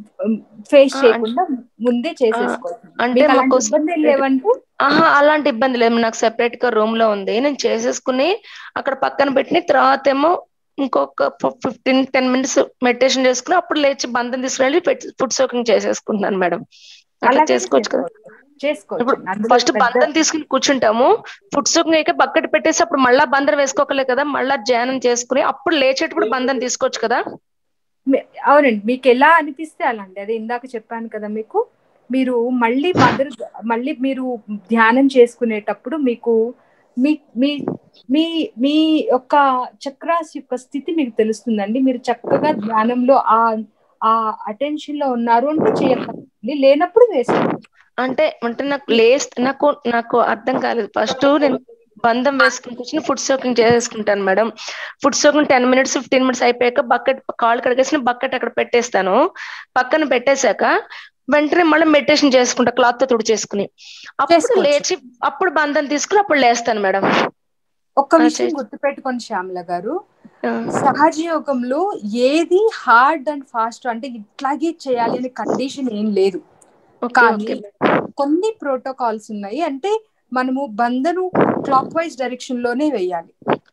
ఫేస్ ఆ, చేయకుండా ముందే చేసేసుకోవచ్చు అంటే మీకు అలాంటి మాకు ఇబ్బంది లేవంటే ఆహా అలాంటి ఇబ్బంది లేదు నాకు సెపరేట్ గా రూమ్ లో ఉంది నేను చేసేసుకుని అక్కడ పక్కన పెట్టిన తర్వాత ఏమో ఇంకొక ఫిఫ్టీన్ టెన్ మినిట్స్ మెడిటేషన్ చేసుకుని అప్పుడు లేచి బంధం తీసుకెళ్ళి ఫుడ్ సోకింగ్ చేసేసుకుంటున్నాను మేడం అట్లా అలాగే చేసుకోవచ్చు కదా చేసుకోవచ్చు ఇప్పుడు అందులో ఫస్ట్ పెద్ద- బంధం తీసుకుని కూర్చుంటాము ఫుడ్ సోకింగ్ అయితే బకెట్ పెట్టేసి అప్పుడు మళ్ళా బంధం వేసుకోకలే కదా మళ్ళా ధ్యానం చేసుకుని అప్పుడు లేచేటప్పుడు బంధం తీసుకోవచ్చు కదా మీ- అవునండి మీకు ఎలా అనిపిస్తే అలా అండి అదే ఇందాక చెప్పాను కదా మీకు మీరు మళ్ళీ మదర్ మళ్ళీ మీరు ధ్యానం చేసుకునేటప్పుడు మీకు మీ మీ మీ మీ యొక్క చక్రాస్ యొక్క స్థితి మీకు తెలుస్తుందండి మీరు చక్కగా ధ్యానంలో ఆ ఆ అటెన్షన్ లో ఉన్నారు అంటే చేయకండి లేనప్పుడు వేసుకోండి అంటే అంటే నాకు లేస్ నాకు నాకు అర్థం కాలేదు ఫస్ట్ నేను బంధం వేసుకుని కూర్చొని ఫుడ్ సోకింగ్ చేసేసుకుంటాను madam food soaking ten minutes fifteen minutes అయిపోయాక బకెట్ కాళ్ళు కడిగేసిన బకెట్ అక్కడ పెట్టేస్తాను పక్కన పెట్టేశాక వెంటనే మళ్ళీ మెడిటేషన్ చేసుకుంటా క్లాత్ తో తుడిచేసుకుని అప్పుడు చేసుకోవచ్చు. లేచి అప్పుడు బంధం తీసుకుని అప్పుడు లేస్తాను మేడం ఒక్క ఆ, విషయం చేయొచ్చు. గుర్తుపెట్టుకోండి శ్యామల గారు ఆ, సహజ యోగంలో ఏది హార్డ్ అండ్ ఫాస్ట్ అంటే ఇట్లాగే చేయాలి అనే కండిషన్ ఏం లేదు ఓకే కానీ ఓకే కొన్ని ప్రోటోకాల్స్ ఉన్నాయి అంటే మనము బంధను క్లాక్ వైజ్ డైరెక్షన్ లోనే వేయాలి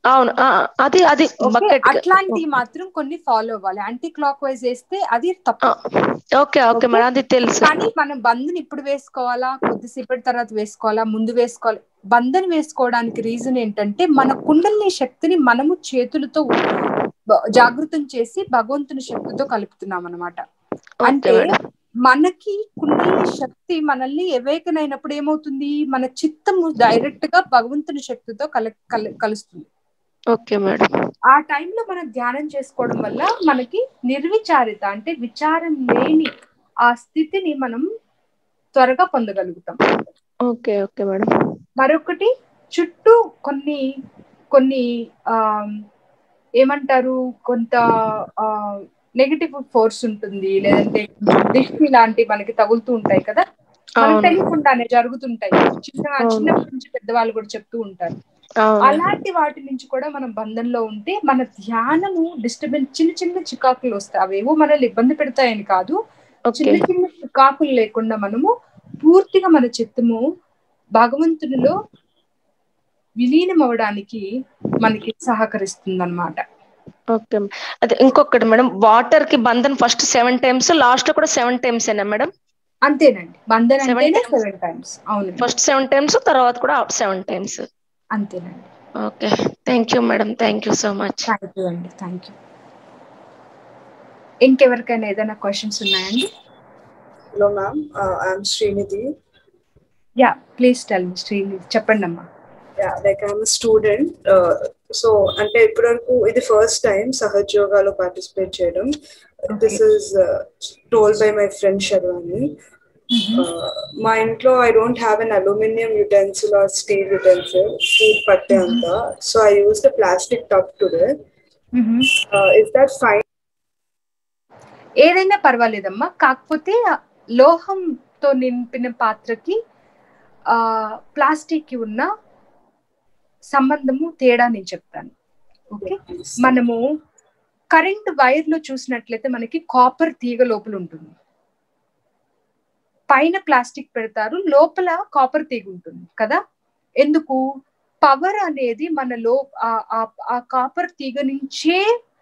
అవును ఆ, అది అది ఓకే బకెట్ అట్లాంటివి మాత్రం కొన్ని ఫాలో అవ్వాలి యాంటీ క్లాక్ వైజ్ వేస్తే అది తప్పు ఓకే ఓకే మేడం అది తెలుసు కానీ మనం బంధుని ఇప్పుడు వేసుకోవాలా కొద్దిసేపటి తర్వాత వేసుకోవాలా ముందు వేసుకోవాలి బంధన్ వేసుకోవడానికి రీజన్ ఏంటంటే మన కుండలిని శక్తిని మనము చేతులతో బ- జాగృతం చేసి భగవంతుని శక్తితో కలుపుతున్నాం అనమాట ఓకే అంటే మేడం మనకి కుండలిని శక్తి మనల్ని ఎవేకన్ అయినప్పుడు ఏమవుతుంది మన చిత్తము డైరెక్ట్ గా భగవంతుని శక్తితో కల కల- కలుస్తుంది ఓకే మేడం ఆ టైంలో మనం ధ్యానం చేసుకోవడం వల్ల మనకి నిర్విచారిత అంటే విచారం లేని ఆ స్థితిని మనం త్వరగా పొందగలుగుతాం ఓకే ఓకే మేడం మరొకటి చుట్టూ కొన్ని కొన్ని ఆ ఏమంటారు కొంత నెగటివ్ ఫోర్స్ ఉంటుంది లేదంటే దిష్టి లాంటి మనకి తగులుతూ ఉంటాయి కదా మనకు అవును తెలియకుండానే జరుగుతుంటాయి చిన్న అవును. చిన్నప్పటి నుంచి పెద్దవాళ్ళు కూడా చెప్తూ ఉంటారు అవును అలాంటి వాటి నుంచి కూడా మనం బంధంలో ఉంటే మన ధ్యానము డిస్టర్బెన్స్ చిన్న చిన్న చికాకులు వస్తాయి అవేవో మనల్ని ఇబ్బంది పెడతాయని కాదు ఓకే చిన్న చిన్న చికాకులు లేకుండా మనము పూర్తిగా మన చిత్తము భగవంతునిలో విలీనం అవడానికి మనకి సహకరిస్తుంది అనమాట ఓకే అదే ఇంకొకటి మేడం వాటర్ కి బంధన్ ఫస్ట్ సెవెన్ టైమ్స్ లాస్ట్ లో కూడా సెవెన్ టైమ్స్ ఏనా మేడం అంతేనండి బంధన్ Seven అంటేనే times. సెవెన్ టైమ్స్ అవును ఫస్ట్ సెవెన్ టైమ్స్ తర్వాత కూడా సెవెన్ టైమ్స్ అంతేనండి okay thank you madam thank you so much thank you అండి థ్యాంక్ యూ ఇంకెవరికైనా ఏదైనా క్వశ్చన్స్ ఉన్నాయండి Hello, ma'am. Uh, I'm Srinidhi. Yeah please tell me Srini చెప్పండి అమ్మా Yeah, like I'm a student. Uh, so, అంటే ఇప్పటివరకు ఇది ఫస్ట్ టైం సహజ్ యోగాలో పార్టిసిపేట్ చేయడం this is told by my friend Sharvani మా ఇంట్లో I don't have an aluminium utensil or steel utensil food పట్టే అంత so I use the plastic tub today is that fine ఏదైనా పర్వాలేదమ్మా కాకపోతే లోహంతో నింపిన పాత్రకి ఆ ప్లాస్టిక్ కి ఉన్న సంబంధము తేడా నేను చెప్తాను ఓకే మనము కరెంట్ వైర్ లో చూసినట్లయితే మనకి కాపర్ తీగ లోపల ఉంటుంది పైన ప్లాస్టిక్ పెడతారు లోపల కాపర్ తీగ ఉంటుంది కదా ఎందుకు పవర్ అనేది మనలో ఆ- ఆ- ఆ కాపర్ తీగ నుంచే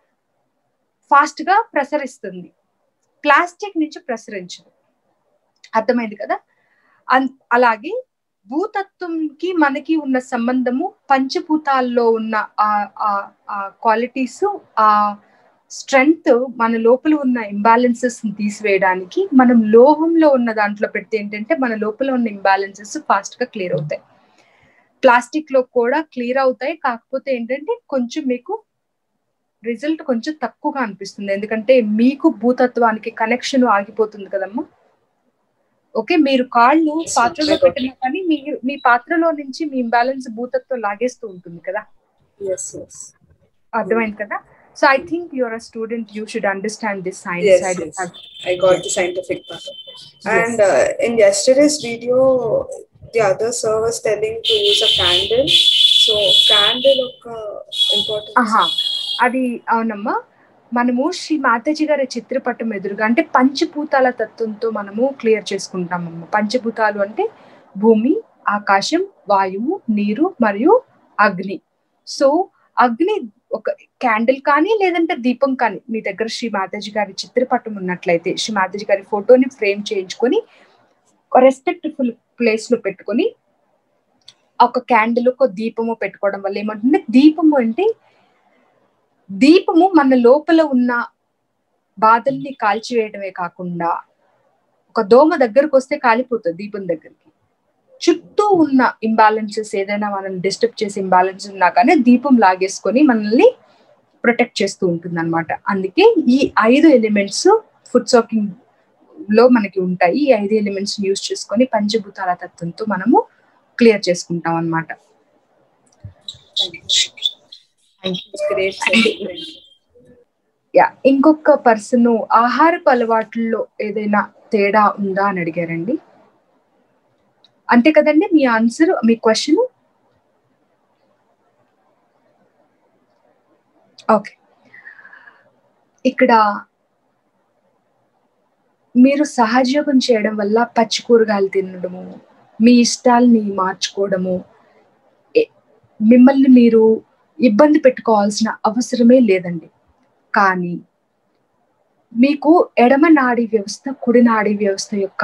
ఫాస్ట్ గా ప్రసరిస్తుంది ప్లాస్టిక్ నుంచి ప్రసరించదు అర్థమైంది కదా అన్- అలాగే భూతత్వంకి మనకి ఉన్న సంబంధము పంచభూతాల్లో ఉన్న ఆ క్వాలిటీస్ ఆ స్ట్రెంగ్త్ మన లోపల ఉన్న ఇంబ్యాలెన్సెస్ తీసివేయడానికి మనం లోహంలో ఉన్న దాంట్లో పెడితే ఏంటంటే మన లోపల ఉన్న ఇంబ్యాలెన్సెస్ ఫాస్ట్ గా క్లియర్ అవుతాయి ప్లాస్టిక్ లో కూడా క్లియర్ అవుతాయి కాకపోతే ఏంటంటే కొంచెం మీకు రిజల్ట్ కొంచెం తక్కువగా అనిపిస్తుంది ఎందుకంటే మీకు భూతత్వానికి కనెక్షన్ ఆగిపోతుంది కదమ్మా ఓకే మీరు కాళ్ళు Yes, పాత్రలో I got పెట్టినా కానీ మీ మీ పాత్రలో నుంచి మీ ఇంబ్యాలెన్స్ భూతత్వం లాగేస్తూ ఉంటుంది కదా ఎస్ ఎస్ అర్థమైంది కదా so I think your uh student you should understand this Yes, science yes. I got the scientific part of it. And uh, in yesterday's video, the other sir was telling to use a candle. So candle of uh, importance. ఆహా అది అవునమ్మా మనము శ్రీ మాతాజీ గారి చిత్రపటం ఎదురుగా అంటే పంచభూతాల తత్వంతో మనము క్లియర్ చేసుకుంటామమ్మ పంచభూతాలు అంటే భూమి ఆకాశం వాయువు నీరు మరియు అగ్ని సో అగ్ని ఒక క్యాండిల్ కానీ లేదంటే దీపం కానీ మీ దగ్గర శ్రీ మాతాజీ గారి చిత్రపటం ఉన్నట్లయితే శ్రీ మాతాజీ గారి ఫోటోని ఫ్రేమ్ చేయించుకొని రెస్పెక్ట్ఫుల్ ప్లేస్ లో పెట్టుకొని ఒక క్యాండిల్ ఒక దీపము పెట్టుకోవడం వల్ల ఏమంటుంటే దీపము అంటే దీపము మన లోపల ఉన్న బాధల్ని కాల్చివేయడమే కాకుండా ఒక దోమ దగ్గరకు వస్తే కాలిపోతుంది దీపం దగ్గరికి చుట్టూ ఉన్న ఇంబ్యాలెన్సెస్ ఏదైనా మనల్ని డిస్టర్బ్ చేసే ఇంబ్యాలెన్స్ ఉన్నా కానీ దీపం లాగేసుకొని మనల్ని ప్రొటెక్ట్ చేస్తూ ఉంటుంది అనమాట అందుకే ఈ ఐదు ఎలిమెంట్స్ ఫుడ్ సాకింగ్ లో మనకి ఉంటాయి ఈ ఐదు ఎలిమెంట్స్ యూజ్ చేసుకొని పంచభూతాల తత్వంతో మనము క్లియర్ చేసుకుంటాం అనమాట It's great. scientific. యా ఇంకొక పర్సన్ ఆహారపు అలవాట్లలో ఏదైనా తేడా ఉందా అని అడిగారండి అంతే కదండి మీ ఆన్సర్ మీ క్వశ్చన్ ఓకే ఇక్కడ మీరు సహజయోగం చేయడం వల్ల పచ్చి కూరగాయలు తినడము మీ ఇష్టాల్ని మార్చుకోవడము ఏ- మిమ్మల్ని మీరు ఇబ్బంది పెట్టుకోవాల్సిన అవసరమే లేదండి కానీ మీకు ఎడమ నాడీ వ్యవస్థ కుడి నాడీ వ్యవస్థ యొక్క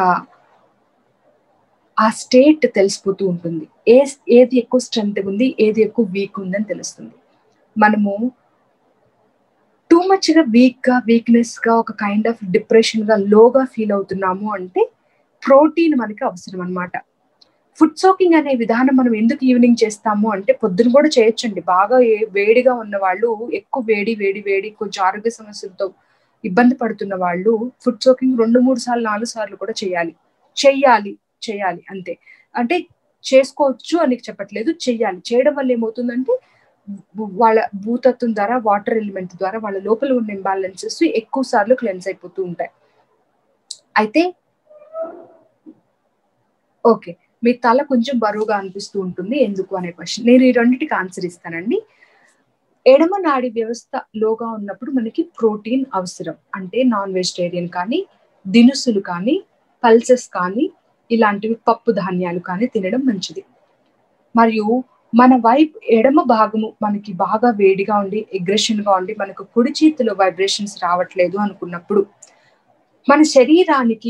ఆ స్టేట్ తెలిసిపోతూ ఉంటుంది ఏ ఏది ఎక్కువ స్ట్రెంత్ ఉంది ఏది ఎక్కువ వీక్ ఉందని తెలుస్తుంది మనము టూ మచ్ గా వీక్ గా వీక్నెస్ గా ఒక కైండ్ ఆఫ్ డిప్రెషన్ గా లోగా ఫీల్ అవుతున్నాము అంటే ప్రోటీన్ మనకి అవసరం అనమాట ఫుడ్ సోకింగ్ అనే విధానం మనం ఎందుకు ఈవినింగ్ చేస్తాము అంటే పొద్దున కూడా చేయొచ్చండి బాగా వేడిగా ఉన్న వాళ్ళు ఎక్కువ వేడి వేడి వేడి కొంచెం ఆరోగ్య సమస్యలతో ఇబ్బంది పడుతున్న వాళ్ళు ఫుడ్ సోకింగ్ రెండు మూడు సార్లు నాలుగు సార్లు కూడా చేయాలి చెయ్యాలి చేయాలి అంతే అంటే చేసుకోవచ్చు అని చెప్పట్లేదు చెయ్యాలి చేయడం వల్ల ఏమవుతుందంటే వాళ్ళ భూతత్వం ద్వారా వాటర్ ఎలిమెంట్ ద్వారా వాళ్ళ లోపల ఉన్న ఇంబాలెన్సెస్ ఎక్కువ సార్లు క్లెన్స్ అయిపోతూ ఉంటాయి అయితే ఓకే మీ తల కొంచెం బరువుగా అనిపిస్తూ ఉంటుంది ఎందుకు అనే క్వశ్చన్ నేను ఈ రెండింటికి ఆన్సర్ ఇస్తానండి ఎడమ నాడి వ్యవస్థ లోగా ఉన్నప్పుడు మనకి ప్రోటీన్ అవసరం అంటే నాన్ వెజిటేరియన్ కానీ దినుసులు కానీ పల్సెస్ కానీ ఇలాంటివి పప్పు ధాన్యాలు కానీ తినడం మంచిది మరియు మన వైపు ఎడమ భాగము మనకి బాగా వేడిగా ఉండి ఎగ్రెషన్ గా ఉండి మనకు కుడి చేతిలో వైబ్రేషన్స్ రావట్లేదు అనుకున్నప్పుడు మన శరీరానికి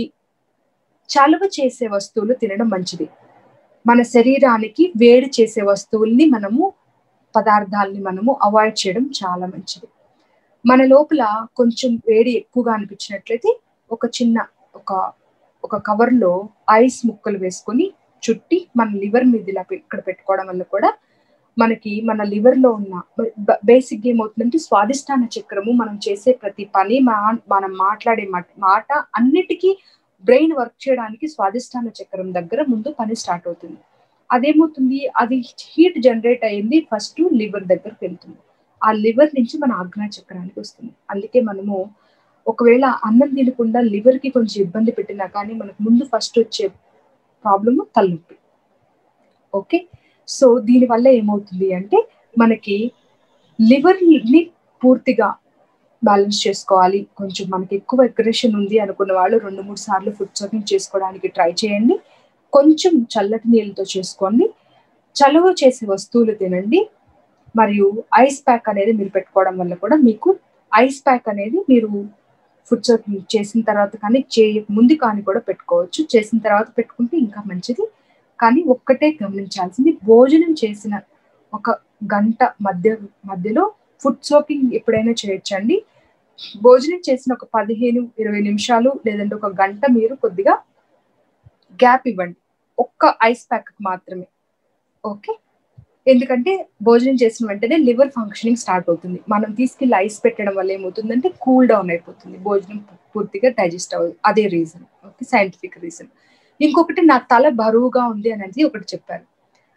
చలువ చేసే వస్తువులు తినడం మంచిది మన శరీరానికి వేడి చేసే వస్తువుల్ని మనము పదార్థాలని మనము అవాయిడ్ చేయడం చాలా మంచిది మన లోపల కొంచెం వేడి ఎక్కువగా అనిపించినట్లయితే ఒక చిన్న ఒక ఒక కవర్లో ఐస్ ముక్కలు వేసుకొని చుట్టి మన లివర్ మీద ఇలా ఇక్కడ పెట్టుకోవడం వల్ల కూడా మనకి మన లివర్ లో ఉన్న బేసిక్ ఏమవుతుందంటే స్వాదిష్టాన చక్రము మనం చేసే ప్రతి పని మనం మాట్లాడే మాట అన్నిటికీ బ్రెయిన్ వర్క్ చేయడానికి స్వాదిష్టాన చక్రం దగ్గర ముందు పని స్టార్ట్ అవుతుంది అదేమవుతుంది అది హీట్ జనరేట్ అయ్యింది ఫస్ట్ లివర్ దగ్గరకు వెళ్తుంది ఆ లివర్ నుంచి మన ఆజ్ఞా చక్రానికి వస్తుంది అందుకే మనము ఒకవేళ అన్నం తినకుండా లివర్ కి కొంచెం ఇబ్బంది పెట్టినా కానీ మనకు ముందు ఫస్ట్ వచ్చే ప్రాబ్లము తలనొప్పి ఓకే సో దీనివల్ల ఏమవుతుంది అంటే మనకి లివర్ ని పూర్తిగా బ్యాలెన్స్ చేసుకోవాలి కొంచెం మనకి ఎక్కువ అగ్రెషన్ ఉంది అనుకున్న వాళ్ళు రెండు మూడు సార్లు ఫుడ్ సర్వింగ్ చేసుకోవడానికి ట్రై చేయండి కొంచెం చల్లటి నీళ్ళతో చేసుకోండి చలువ చేసే వస్తువులు తినండి మరియు ఐస్ ప్యాక్ అనేది మీరు పెట్టుకోవడం వల్ల కూడా మీకు ఐస్ ప్యాక్ అనేది మీరు ఫుడ్ సర్వింగ్ చేసిన తర్వాత కానీ చేయ ముందు కానీ కూడా పెట్టుకోవచ్చు చేసిన తర్వాత పెట్టుకుంటే ఇంకా మంచిది కానీ ఒక్కటే గమనించాల్సింది భోజనం చేసిన ఒక గంట మధ్య మధ్యలో ఫుడ్ సోకింగ్ ఎప్పుడైనా చేయొచ్చండి భోజనం చేసిన ఒక పదిహేను ఇరవై నిమిషాలు లేదంటే ఒక గంట మీరు కొద్దిగా గ్యాప్ ఇవ్వండి ఒక్క ఐస్ ప్యాక్ మాత్రమే ఓకే ఎందుకంటే భోజనం చేసిన వెంటనే లివర్ ఫంక్షనింగ్ స్టార్ట్ అవుతుంది మనం తీసుకెళ్లి ఐస్ పెట్టడం వల్ల ఏమవుతుందంటే కూల్ డౌన్ అయిపోతుంది భోజనం పూర్తిగా డైజెస్ట్ అవ్వదు అదే రీజన్ ఓకే సైంటిఫిక్ రీజన్ ఇంకొకటి నా తల బరువుగా ఉంది అనేది ఒకటి చెప్పారు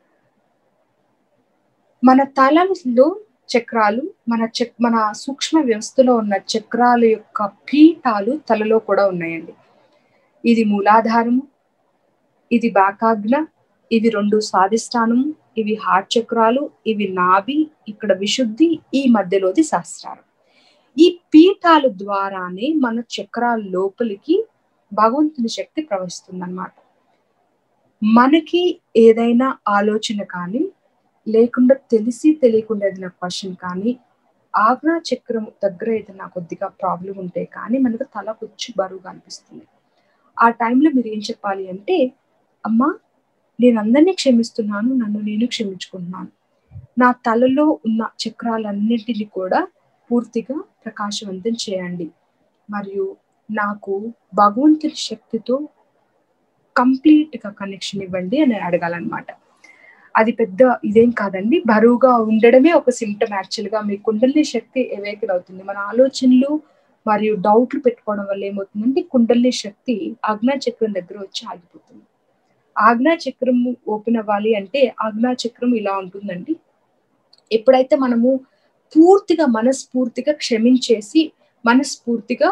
మన తలలో చక్రాలు మన చక్ మన సూక్ష్మ వ్యవస్థలో ఉన్న చక్రాల యొక్క పీఠాలు తలలో కూడా ఉన్నాయండి ఇది మూలాధారము ఇది బాకాగ్న ఇవి రెండు స్వాదిష్టానము ఇవి హార్ట్ చక్రాలు ఇవి నాభి ఇక్కడ విశుద్ధి ఈ మధ్యలోది సహస్రారం ఈ పీఠాల ద్వారానే మన చక్రాల లోపలికి భగవంతుని శక్తి ప్రవహిస్తుంది అనమాట మనకి ఏదైనా ఆలోచన కానీ లేకుండా తెలిసి తెలియకుండా ఏదైనా క్వశ్చన్ కానీ ఆజ్ఞా చక్రం దగ్గర ఏదైనా కొద్దిగా ప్రాబ్లం ఉంటే కానీ మనకు తల వచ్చి బరువుగా అనిపిస్తుంది ఆ టైంలో మీరు ఏం చెప్పాలి అంటే అమ్మా నేను అందరినీ క్షమిస్తున్నాను నన్ను నేను క్షమించుకుంటున్నాను నా తలలో ఉన్న చక్రాలన్నింటినీ కూడా పూర్తిగా ప్రకాశవంతం చేయండి మరియు నాకు భగవంతుని శక్తితో కంప్లీట్ గా కనెక్షన్ ఇవ్వండి అని అడగాలన్నమాట అది పెద్ద ఇదేం కాదండి బరువుగా ఉండడమే ఒక సిమ్టమ్ యాక్చువల్ గా మీ కుండలి శక్తి ఎవేకల్ అవుతుంది మన ఆలోచనలు మరియు డౌట్లు పెట్టుకోవడం వల్ల ఏమవుతుందంటే కుండలి శక్తి ఆజ్ఞా చక్రం దగ్గర వచ్చి ఆగిపోతుంది ఆజ్ఞా చక్రం ఓపెన్ అవ్వాలి అంటే ఆజ్ఞా చక్రం ఇలా ఉంటుందండి ఎప్పుడైతే మనము పూర్తిగా మనస్ఫూర్తిగా క్షమించేసి మనస్ఫూర్తిగా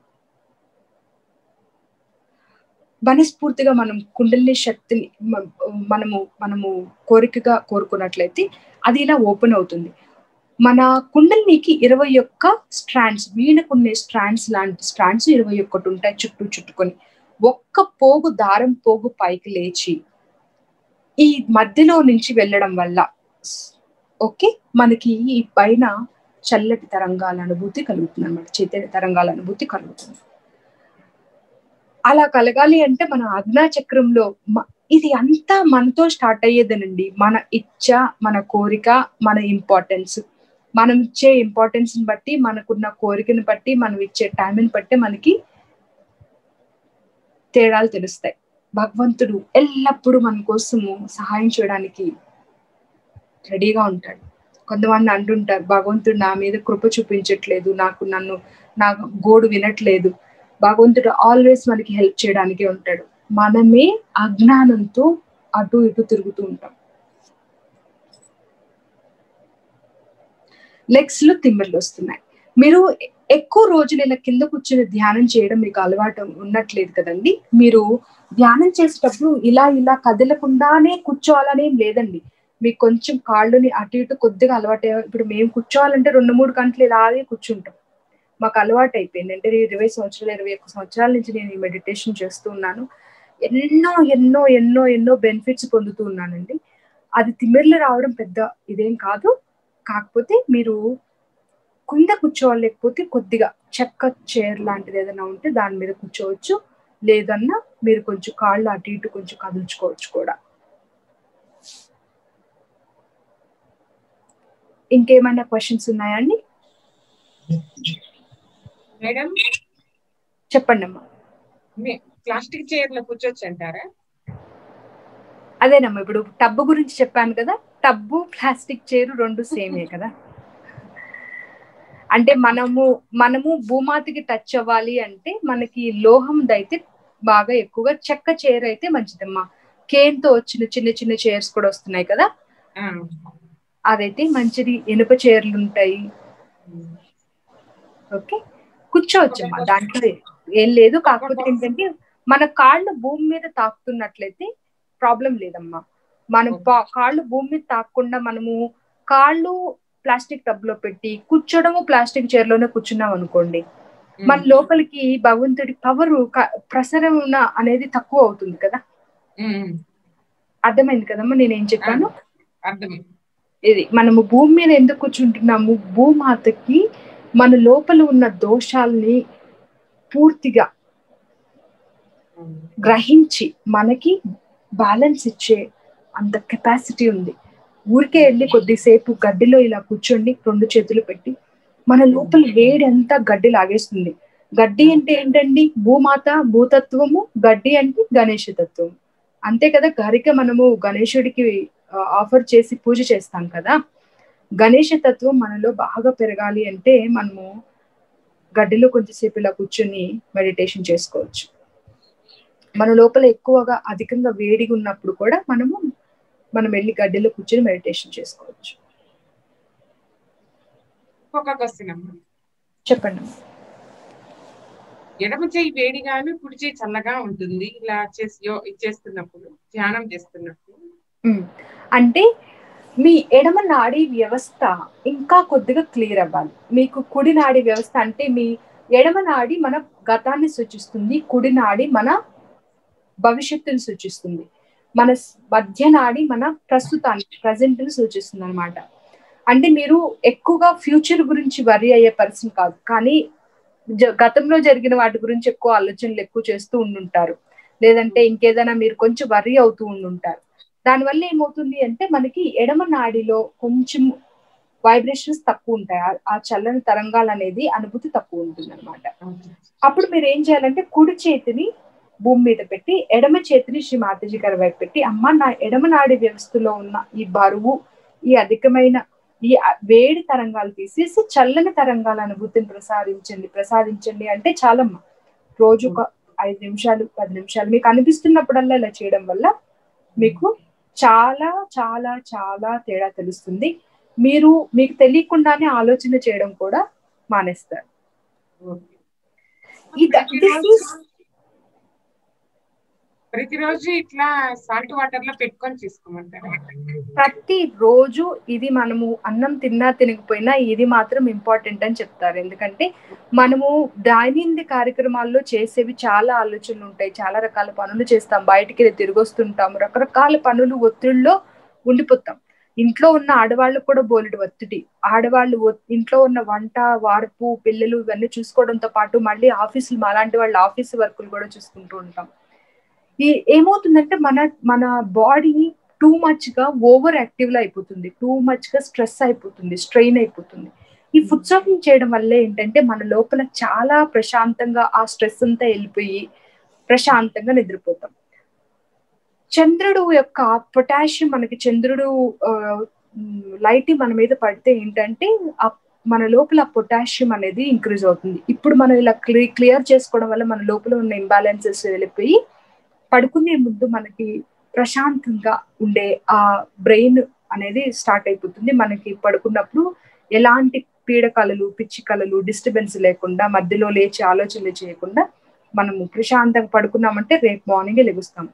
మనస్ఫూర్తిగా మనం కుండలిని శక్తిని మనము మనము కోరికగా కోరుకున్నట్లయితే అది ఇలా ఓపెన్ అవుతుంది మన కుండలినికి ఇరవై ఒక్క స్ట్రాండ్స్ వీణకుండే స్ట్రాండ్స్ లాంటి స్ట్రాండ్స్ ఇరవై ఒక్కటి ఉంటాయి చుట్టూ చుట్టుకొని ఒక్క పోగు దారం పోగు పైకి లేచి ఈ మధ్యలో నుంచి వెళ్ళడం వల్ల ఓకే మనకి ఈ పైన చల్లటి తరంగాల అనుభూతి కలుగుతుంది అనమాట చైతన్య తరంగాల అనుభూతి కలుగుతుంది అలా కలగాలి అంటే మన ఆజ్ఞా చక్రంలో మ- ఇది అంతా మనతో స్టార్ట్ అయ్యేదేనండి మన ఇచ్చ మన కోరిక మన ఇంపార్టెన్స్ మనం ఇచ్చే ఇంపార్టెన్స్ ని బట్టి మనకున్న కోరికని బట్టి మనం ఇచ్చే టైంని బట్టి మనకి తేడాలు తెలుస్తాయి భగవంతుడు ఎల్లప్పుడూ మన కోసము సహాయం చేయడానికి రెడీగా ఉంటాడు కొంతమంది అంటుంటారు భగవంతుడు నా మీద కృప చూపించట్లేదు నాకు నన్ను నా గోడు వినట్లేదు భగవంతుడు ఆల్వేస్ మనకి హెల్ప్ చేయడానికి ఉంటాడు మనమే అజ్ఞానంతో అటు ఇటు తిరుగుతూ ఉంటాం లెగ్స్ లో తిమ్మిర్లు వస్తున్నాయి మీరు ఎక్కువ రోజులు ఇలా కింద కూర్చొని ధ్యానం చేయడం మీకు అలవాటు ఉన్నట్లేదు కదండి మీరు ధ్యానం చేసేటప్పుడు ఇలా ఇలా కదలకుండానే కూర్చోవాలనేం లేదండి మీకు కొంచెం కాళ్ళని అటు ఇటు కొద్దిగా అలవాటు ఇప్పుడు మేము కూర్చోవాలంటే రెండు మూడు గంటలు ఇలాగే కూర్చుంటాం మాకు అలవాటు అయిపోయింది అంటే ఇరవై సంవత్సరాలు ఇరవై ఒక్క సంవత్సరాల నుంచి నేను ఈ మెడిటేషన్ చేస్తూ ఉన్నాను ఎన్నో ఎన్నో ఎన్నో ఎన్నో బెనిఫిట్స్ పొందుతూ ఉన్నానండి అది తిమ్మిర్లు రావడం పెద్ద ఇదేం కాదు కాకపోతే మీరు కింద కూర్చోవాలి లేకపోతే కొద్దిగా చెక్క చైర్ లాంటిది ఏదైనా ఉంటే దాని మీద కూర్చోవచ్చు లేదన్నా మీరు కొంచెం కాళ్ళు అటు ఇటు కొంచెం కదుల్చుకోవచ్చు కూడా ఇంకేమైనా క్వశ్చన్స్ ఉన్నాయా అండి మేడం చెప్పండి అమ్మా మీ- ప్లాస్టిక్ చైర్ లో కూర్చోచ్చు అంటారా అదేనమ్మా ఇప్పుడు టబ్బు గురించి చెప్పాను కదా టబ్బు ప్లాస్టిక్ చైర్ రెండు సేమే కదా అంటే మనము మనము భూమాతకి టచ్ అవ్వాలి అంటే మనకి లోహం అయితే బాగా ఎక్కువగా చెక్క చైర్ అయితే మంచిదమ్మా కేన్ తో వచ్చిన చిన్న చిన్న చైర్స్ కూడా వస్తున్నాయి కదా ఆ. అదైతే మంచిది ఇనుప చైర్లు ఉంటాయి ఓకే కూర్చోవచ్చమ్మా దాంట్లో ఏం లేదు కాకపోతే ఏంటంటే మన కాళ్ళు భూమి మీద తాకుతున్నట్లయితే ప్రాబ్లం లేదమ్మా మన పా- కాళ్ళు భూమి మీద తాకకుండా మనము కాళ్ళు ప్లాస్టిక్ టబ్ లో పెట్టి కూర్చోడము ప్లాస్టిక్ చైర్ లోనే కూర్చున్నాం అనుకోండి మన లోపలికి భగవంతుడి పవర్ ప్రసరణ అనేది తక్కువ అవుతుంది కదా ఉమ్. అర్థమైంది కదమ్మా నేనేం చెప్పాను అర్థమైంది ఇది మనము భూమి మీద ఎందుకు కూర్చుంటున్నాము భూమాతకి మన లోపల ఉన్న దోషాల్ని పూర్తిగా ఉమ్. గ్రహించి మనకి బ్యాలెన్స్ ఇచ్చే అంత కెపాసిటీ ఉంది ఊరికే వెళ్ళి కొద్దిసేపు గడ్డిలో ఇలా కూర్చోండి రెండు చేతులు పెట్టి మన లోపల వేడి అంతా గడ్డి లాగేస్తుంది గడ్డి అంటే ఏంటండి భూమాత భూతత్వము గడ్డి అంటే గణేష తత్వం అంతే కదా గరిక మనము గణేశుడికి ఆఫర్ చేసి పూజ చేస్తాం కదా గణేష తత్వం మనలో బాగా పెరగాలి అంటే మనము గడ్డిలో కొంచెంసేపు ఇలా కూర్చొని మెడిటేషన్ చేసుకోవచ్చు మన లోపల ఎక్కువగా అధికంగా వేడిగా ఉన్నప్పుడు కూడా మనము మనం వెళ్ళి గడ్డిలో కూర్చొని మెడిటేషన్ చేసుకోవచ్చు ఒక క్వశ్చన్ అమ్మా చెప్పండి ఎడమ చేయి వేడిగాను కుడి చేయి చల్లగా ఉంటుంది ఇలా చేసి యో- ఇది చేస్తున్నప్పుడు ధ్యానం చేస్తున్నప్పుడు ఉమ్. అంటే మీ ఎడమ నాడీ వ్యవస్థ ఇంకా కొద్దిగా క్లియర్ అవ్వాలి మీకు కుడి నాడీ వ్యవస్థ అంటే మీ ఎడమ నాడి మన గతాన్ని సూచిస్తుంది కుడి నాడి మన భవిష్యత్తుని సూచిస్తుంది మన స్- మధ్య నాడి మన ప్రస్తుతాన్ని ప్రజెంట్ ని సూచిస్తుంది అనమాట అంటే మీరు ఎక్కువగా ఫ్యూచర్ గురించి వరి అయ్యే పర్సన్ కాదు కానీ జ- గతంలో జరిగిన వాటి గురించి ఎక్కువ ఆలోచనలు ఎక్కువ చేస్తూ ఉండుంటారు లేదంటే ఇంకేదైనా మీరు కొంచెం వరి అవుతూ ఉండుంటారు దానివల్ల ఏమవుతుంది అంటే మనకి ఎడమ నాడిలో కొంచెం వైబ్రేషన్స్ తక్కువ ఉంటాయి ఆ- ఆ చల్లని తరంగాలు అనేది అనుభూతి తక్కువ ఉంటుంది అనమాట అప్పుడు మీరు ఏం చేయాలంటే కుడి చేతిని భూమి మీద పెట్టి ఎడమ చేతిని శ్రీ మాతాజీ గారి వైపు పెట్టి అమ్మ నా ఎడమ నాడి వ్యవస్థలో ఉన్న ఈ బరువు ఈ అధికమైన ఈ అ- వేడి తరంగాలు తీసేసి చల్లని తరంగాల అనుభూతిని ప్రసాదించండి ప్రసాదించండి అంటే చాలమ్మా రోజు ఒక ఐదు నిమిషాలు పది నిమిషాలు మీకు అనిపిస్తున్నప్పుడల్లా ఇలా చేయడం వల్ల మీకు చాలా చాలా చాలా తేడా తెలుస్తుంది మీరు మీకు తెలియకుండానే ఆలోచన చేయడం కూడా మానేస్తారు ఈ ద- this is- ప్రతిరోజు ఇట్లా సాల్ట్ వాటర్ లో పెట్టుకొని చేసుకోమంటారా ప్రతి రోజు ఇది మనము అన్నం తిన్నా తినకపోయినా ఇది మాత్రం ఇంపార్టెంట్ అని చెప్తారు ఎందుకంటే మనము దైనందిన కార్యక్రమాల్లో చేసేవి చాలా ఆలోచనలు ఉంటాయి చాలా రకాల పనులు చేస్తాం బయటికి వెళ్ళి తిరిగి వస్తుంటాం రకరకాల పనులు ఒత్తిడిలో ఉండిపోతాం ఇంట్లో ఉన్న ఆడవాళ్ళు కూడా బోలెడు ఒత్తిడి ఆడవాళ్ళు ఒ- ఇంట్లో ఉన్న వంట వార్పు పిల్లలు ఇవన్నీ చూసుకోవడంతో పాటు మళ్ళీ ఆఫీసులు అలాంటి వాళ్ళ ఆఫీస్ వర్కులు కూడా చూసుకుంటూ ఉంటాం ఈ ఏమవుతుందంటే మన మన బాడీ టూ మచ్ గా ఓవర్ యాక్టివ్ లో అయిపోతుంది టూ మచ్ గా స్ట్రెస్ అయిపోతుంది స్ట్రెయిన్ అయిపోతుంది ఈ ఫుడ్ షాపింగ్ చేయడం వల్ల ఏంటంటే మన లోపల చాలా ప్రశాంతంగా ఆ స్ట్రెస్ అంతా వెళ్ళిపోయి ప్రశాంతంగా నిద్రపోతాం చంద్రుడు యొక్క పొటాషియం మనకి చంద్రుడు లైట్ మన మీద పడితే ఏంటంటే ఆ మన లోపల పొటాషియం అనేది ఇంక్రీజ్ అవుతుంది ఇప్పుడు మనం ఇలా క్లియర్ చేసుకోవడం వల్ల మన లోపల ఉన్న ఇంబ్యాలెన్సెస్ వెళ్ళిపోయి పడుకునే ముందు మనకి ప్రశాంతంగా ఉండే ఆ బ్రెయిన్ అనేది స్టార్ట్ అయిపోతుంది మనకి పడుకున్నప్పుడు ఎలాంటి పీడకలలు పిచ్చి కలలు డిస్టర్బెన్స్ లేకుండా మధ్యలో లేచి ఆలోచనలు చేయకుండా మనము ప్రశాంతంగా పడుకున్నామంటే రేపు మార్నింగ్ లెగుస్తాం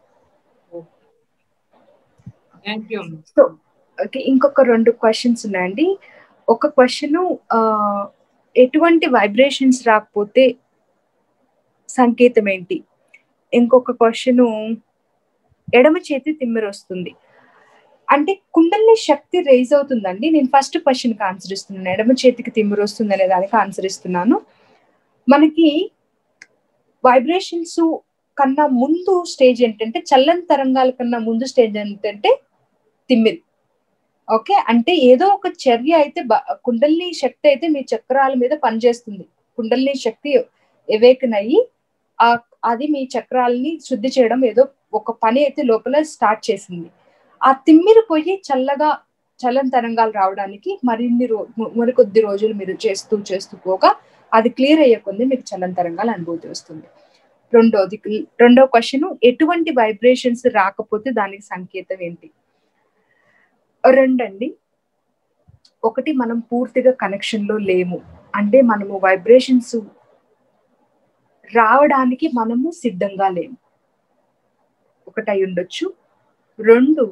థ్యాంక్ యూ సో ఓకే ఇంకొక రెండు క్వశ్చన్స్ ఉన్నాయండి ఒక క్వశ్చన్ ఎటువంటి వైబ్రేషన్స్ రాకపోతే సంకేతం ఏంటి ఇంకొక క్వశ్చన్ ఎడమ చేతి తిమ్మిరి వస్తుంది అంటే కుండల్ని శక్తి రైజ్ అవుతుందండి నేను ఫస్ట్ క్వశ్చన్కి ఆన్సర్ ఇస్తున్నాను ఎడమ చేతికి తిమ్మిరి వస్తుంది అనే దానికి ఆన్సర్ ఇస్తున్నాను మనకి వైబ్రేషన్స్ కన్నా ముందు స్టేజ్ ఏంటంటే చల్లని తరంగాల కన్నా ముందు స్టేజ్ ఏంటంటే తిమ్మిరి ఓకే అంటే ఏదో ఒక చర్య అయితే కుండల్ని శక్తి అయితే మీ చక్రాల మీద పనిచేస్తుంది కుండల్ని శక్తి ఎవేకన్ అయ్యి ఆ అది మీ చక్రాలని శుద్ధి చేయడం ఏదో ఒక పని అయితే లోపల స్టార్ట్ చేసింది ఆ తిమ్మిరి పోయి చల్లగా చల్లని తరంగాలు రావడానికి మరిన్ని రో మరికొద్ది రోజులు మీరు చేస్తూ చేస్తూ పోగా అది క్లియర్ అయ్యే కొద్ది మీకు చల్లని తరంగాల అనుభూతి వస్తుంది రెండోది రెండో క్వశ్చన్ ఎటువంటి వైబ్రేషన్స్ రాకపోతే దానికి సంకేతం ఏంటి రెండండి ఒకటి మనం పూర్తిగా కనెక్షన్ లో లేము అంటే మనము వైబ్రేషన్స్ రావడానికి మనము సిద్ధంగా లేము ఒకటై ఉండొచ్చు రెండు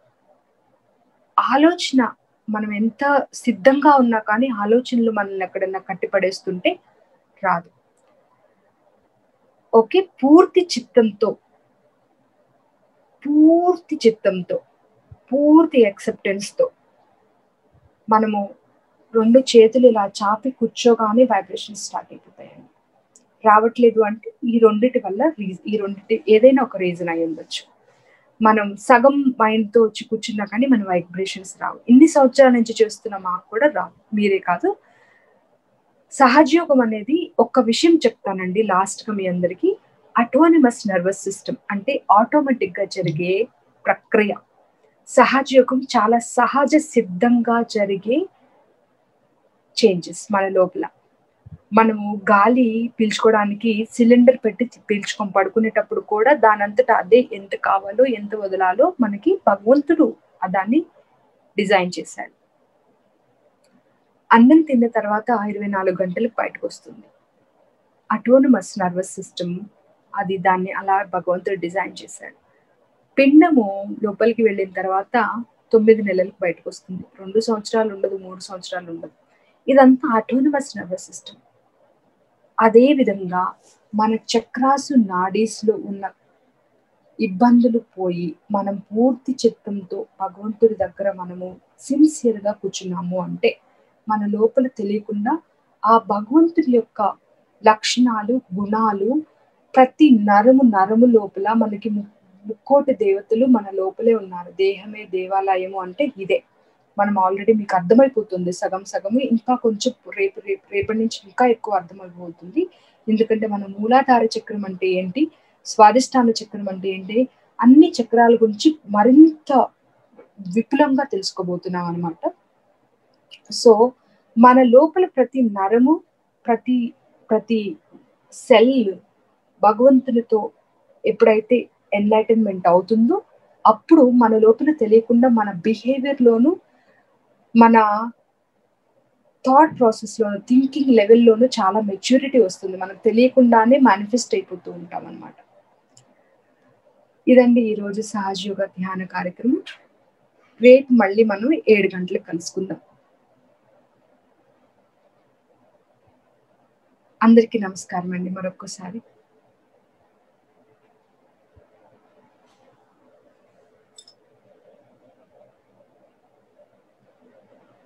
ఆలోచన మనం ఎంత సిద్ధంగా ఉన్నా కానీ ఆలోచనలు మనల్ని ఎక్కడన్నా కట్టిపడేస్తుంటే రాదు ఓకే పూర్తి చిత్తంతో పూర్తి చిత్తంతో పూర్తి acceptance తో మనము రెండు చేతులు ఇలా చాపి కూర్చోగానే వైబ్రేషన్ స్టార్ట్ అయిపోతాయండి రావట్లేదు అంటే ఈ రెండిటి వల్ల ఈ రెండిటి ఏదైనా ఒక రీజన్ అయి ఉండొచ్చు మనం సగం మైండ్ తో వచ్చి కూర్చున్నా కానీ మన వైబ్రేషన్స్ రావు ఇన్ని సంవత్సరాల నుంచి చేస్తున్న మాకు కూడా రావు మీరే కాదు సహజయోగం అనేది ఒక్క విషయం చెప్తానండి లాస్ట్ గా మీ అందరికి అటోనమస్ నర్వస్ సిస్టమ్ అంటే ఆటోమేటిక్ గా జరిగే ప్రక్రియ సహజయోగం చాలా సహజ సిద్ధంగా జరిగే చేంజెస్ మన లోపల మనము గాలి పీల్చుకోవడానికి సిలిండర్ పెట్టి పీల్చుకొని పడుకునేటప్పుడు కూడా దానంతటా అదే ఎంత కావాలో ఎంత వదలాలో మనకి భగవంతుడు దాన్ని డిజైన్ చేశాడు అన్నం తిన్న తర్వాత ఇరవై నాలుగు గంటలకు బయటకు వస్తుంది అటోనమస్ నర్వస్ సిస్టమ్ అది దాన్ని అలా భగవంతుడు డిజైన్ చేశాడు పిండము లోపలికి వెళ్ళిన తర్వాత తొమ్మిది నెలలకు బయటకు వస్తుంది రెండు సంవత్సరాలు ఉండదు మూడు సంవత్సరాలు ఉండదు ఇదంతా అటోనమస్ నర్వస్ సిస్టమ్ అదే విధంగా మన చక్రాసు నాడీస్ లో ఉన్న ఇబ్బందులు పోయి మనం పూర్తి చిత్తంతో భగవంతుడి దగ్గర మనము సిన్సియర్ గా కూర్చున్నాము అంటే మన లోపల తెలియకుండా ఆ భగవంతుడి యొక్క లక్షణాలు గుణాలు ప్రతి నరము నరము లోపల మనకి ముక్కోటి దేవతలు మన లోపలే ఉన్నారు దేహమే దేవాలయము అంటే ఇదే మనం ఆల్రెడీ మీకు అర్థమైపోతుంది సగం సగము ఇంకా కొంచెం రేపు రేపు రేపటి నుంచి ఇంకా ఎక్కువ అర్థమైపోతుంది ఎందుకంటే మన మూలాధార చక్రం అంటే ఏంటి స్వాదిష్టాన చక్రం అంటే ఏంటి అన్ని చక్రాల గురించి మరింత విపులంగా తెలుసుకోబోతున్నాం అనమాట సో మన లోపల ప్రతి నరము ప్రతి ప్రతి సెల్ భగవంతునితో ఎప్పుడైతే ఎన్లైటన్మెంట్ అవుతుందో అప్పుడు మన లోపల తెలియకుండా మన బిహేవియర్ లోను మన థాట్ ప్రాసెస్ లోను థింకింగ్ లెవెల్లోనూ చాలా మెచ్యూరిటీ వస్తుంది మనకు తెలియకుండానే మేనిఫెస్ట్ అయిపోతూ ఉంటాం అనమాట ఇదండి ఈరోజు సహజయోగ ధ్యాన కార్యక్రమం రేపు మళ్ళీ మనం ఏడు గంటలకు కలుసుకుందాం అందరికీ నమస్కారం అండి మరొక్కసారి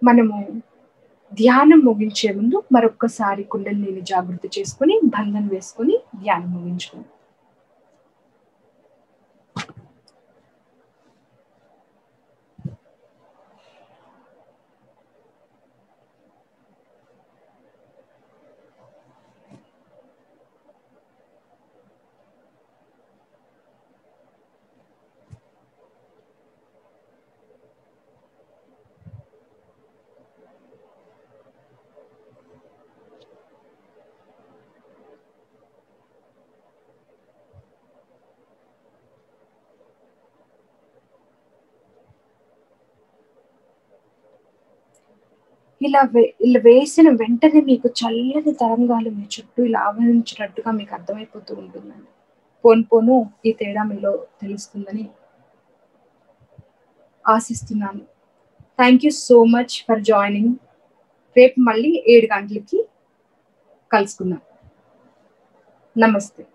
మనము ధ్యానం ముగించే ముందు మరొక్కసారి కుండలిని జాగృతి చేసుకుని బంధం వేసుకుని ధ్యానం ముగించుకుందాం ఇలా వే ఇలా వేసిన వెంటనే మీకు చల్లని తరంగాలు మీ చుట్టూ ఇలా ఆవరించినట్టుగా మీకు అర్థమైపోతూ ఉంటుందండి పోను పోను ఈ తేడా మీలో తెలుస్తుందని ఆశిస్తున్నాను thank you so much for joining రేపు మళ్ళీ ఏడు గంటలకి కలుసుకుందాం నమస్తే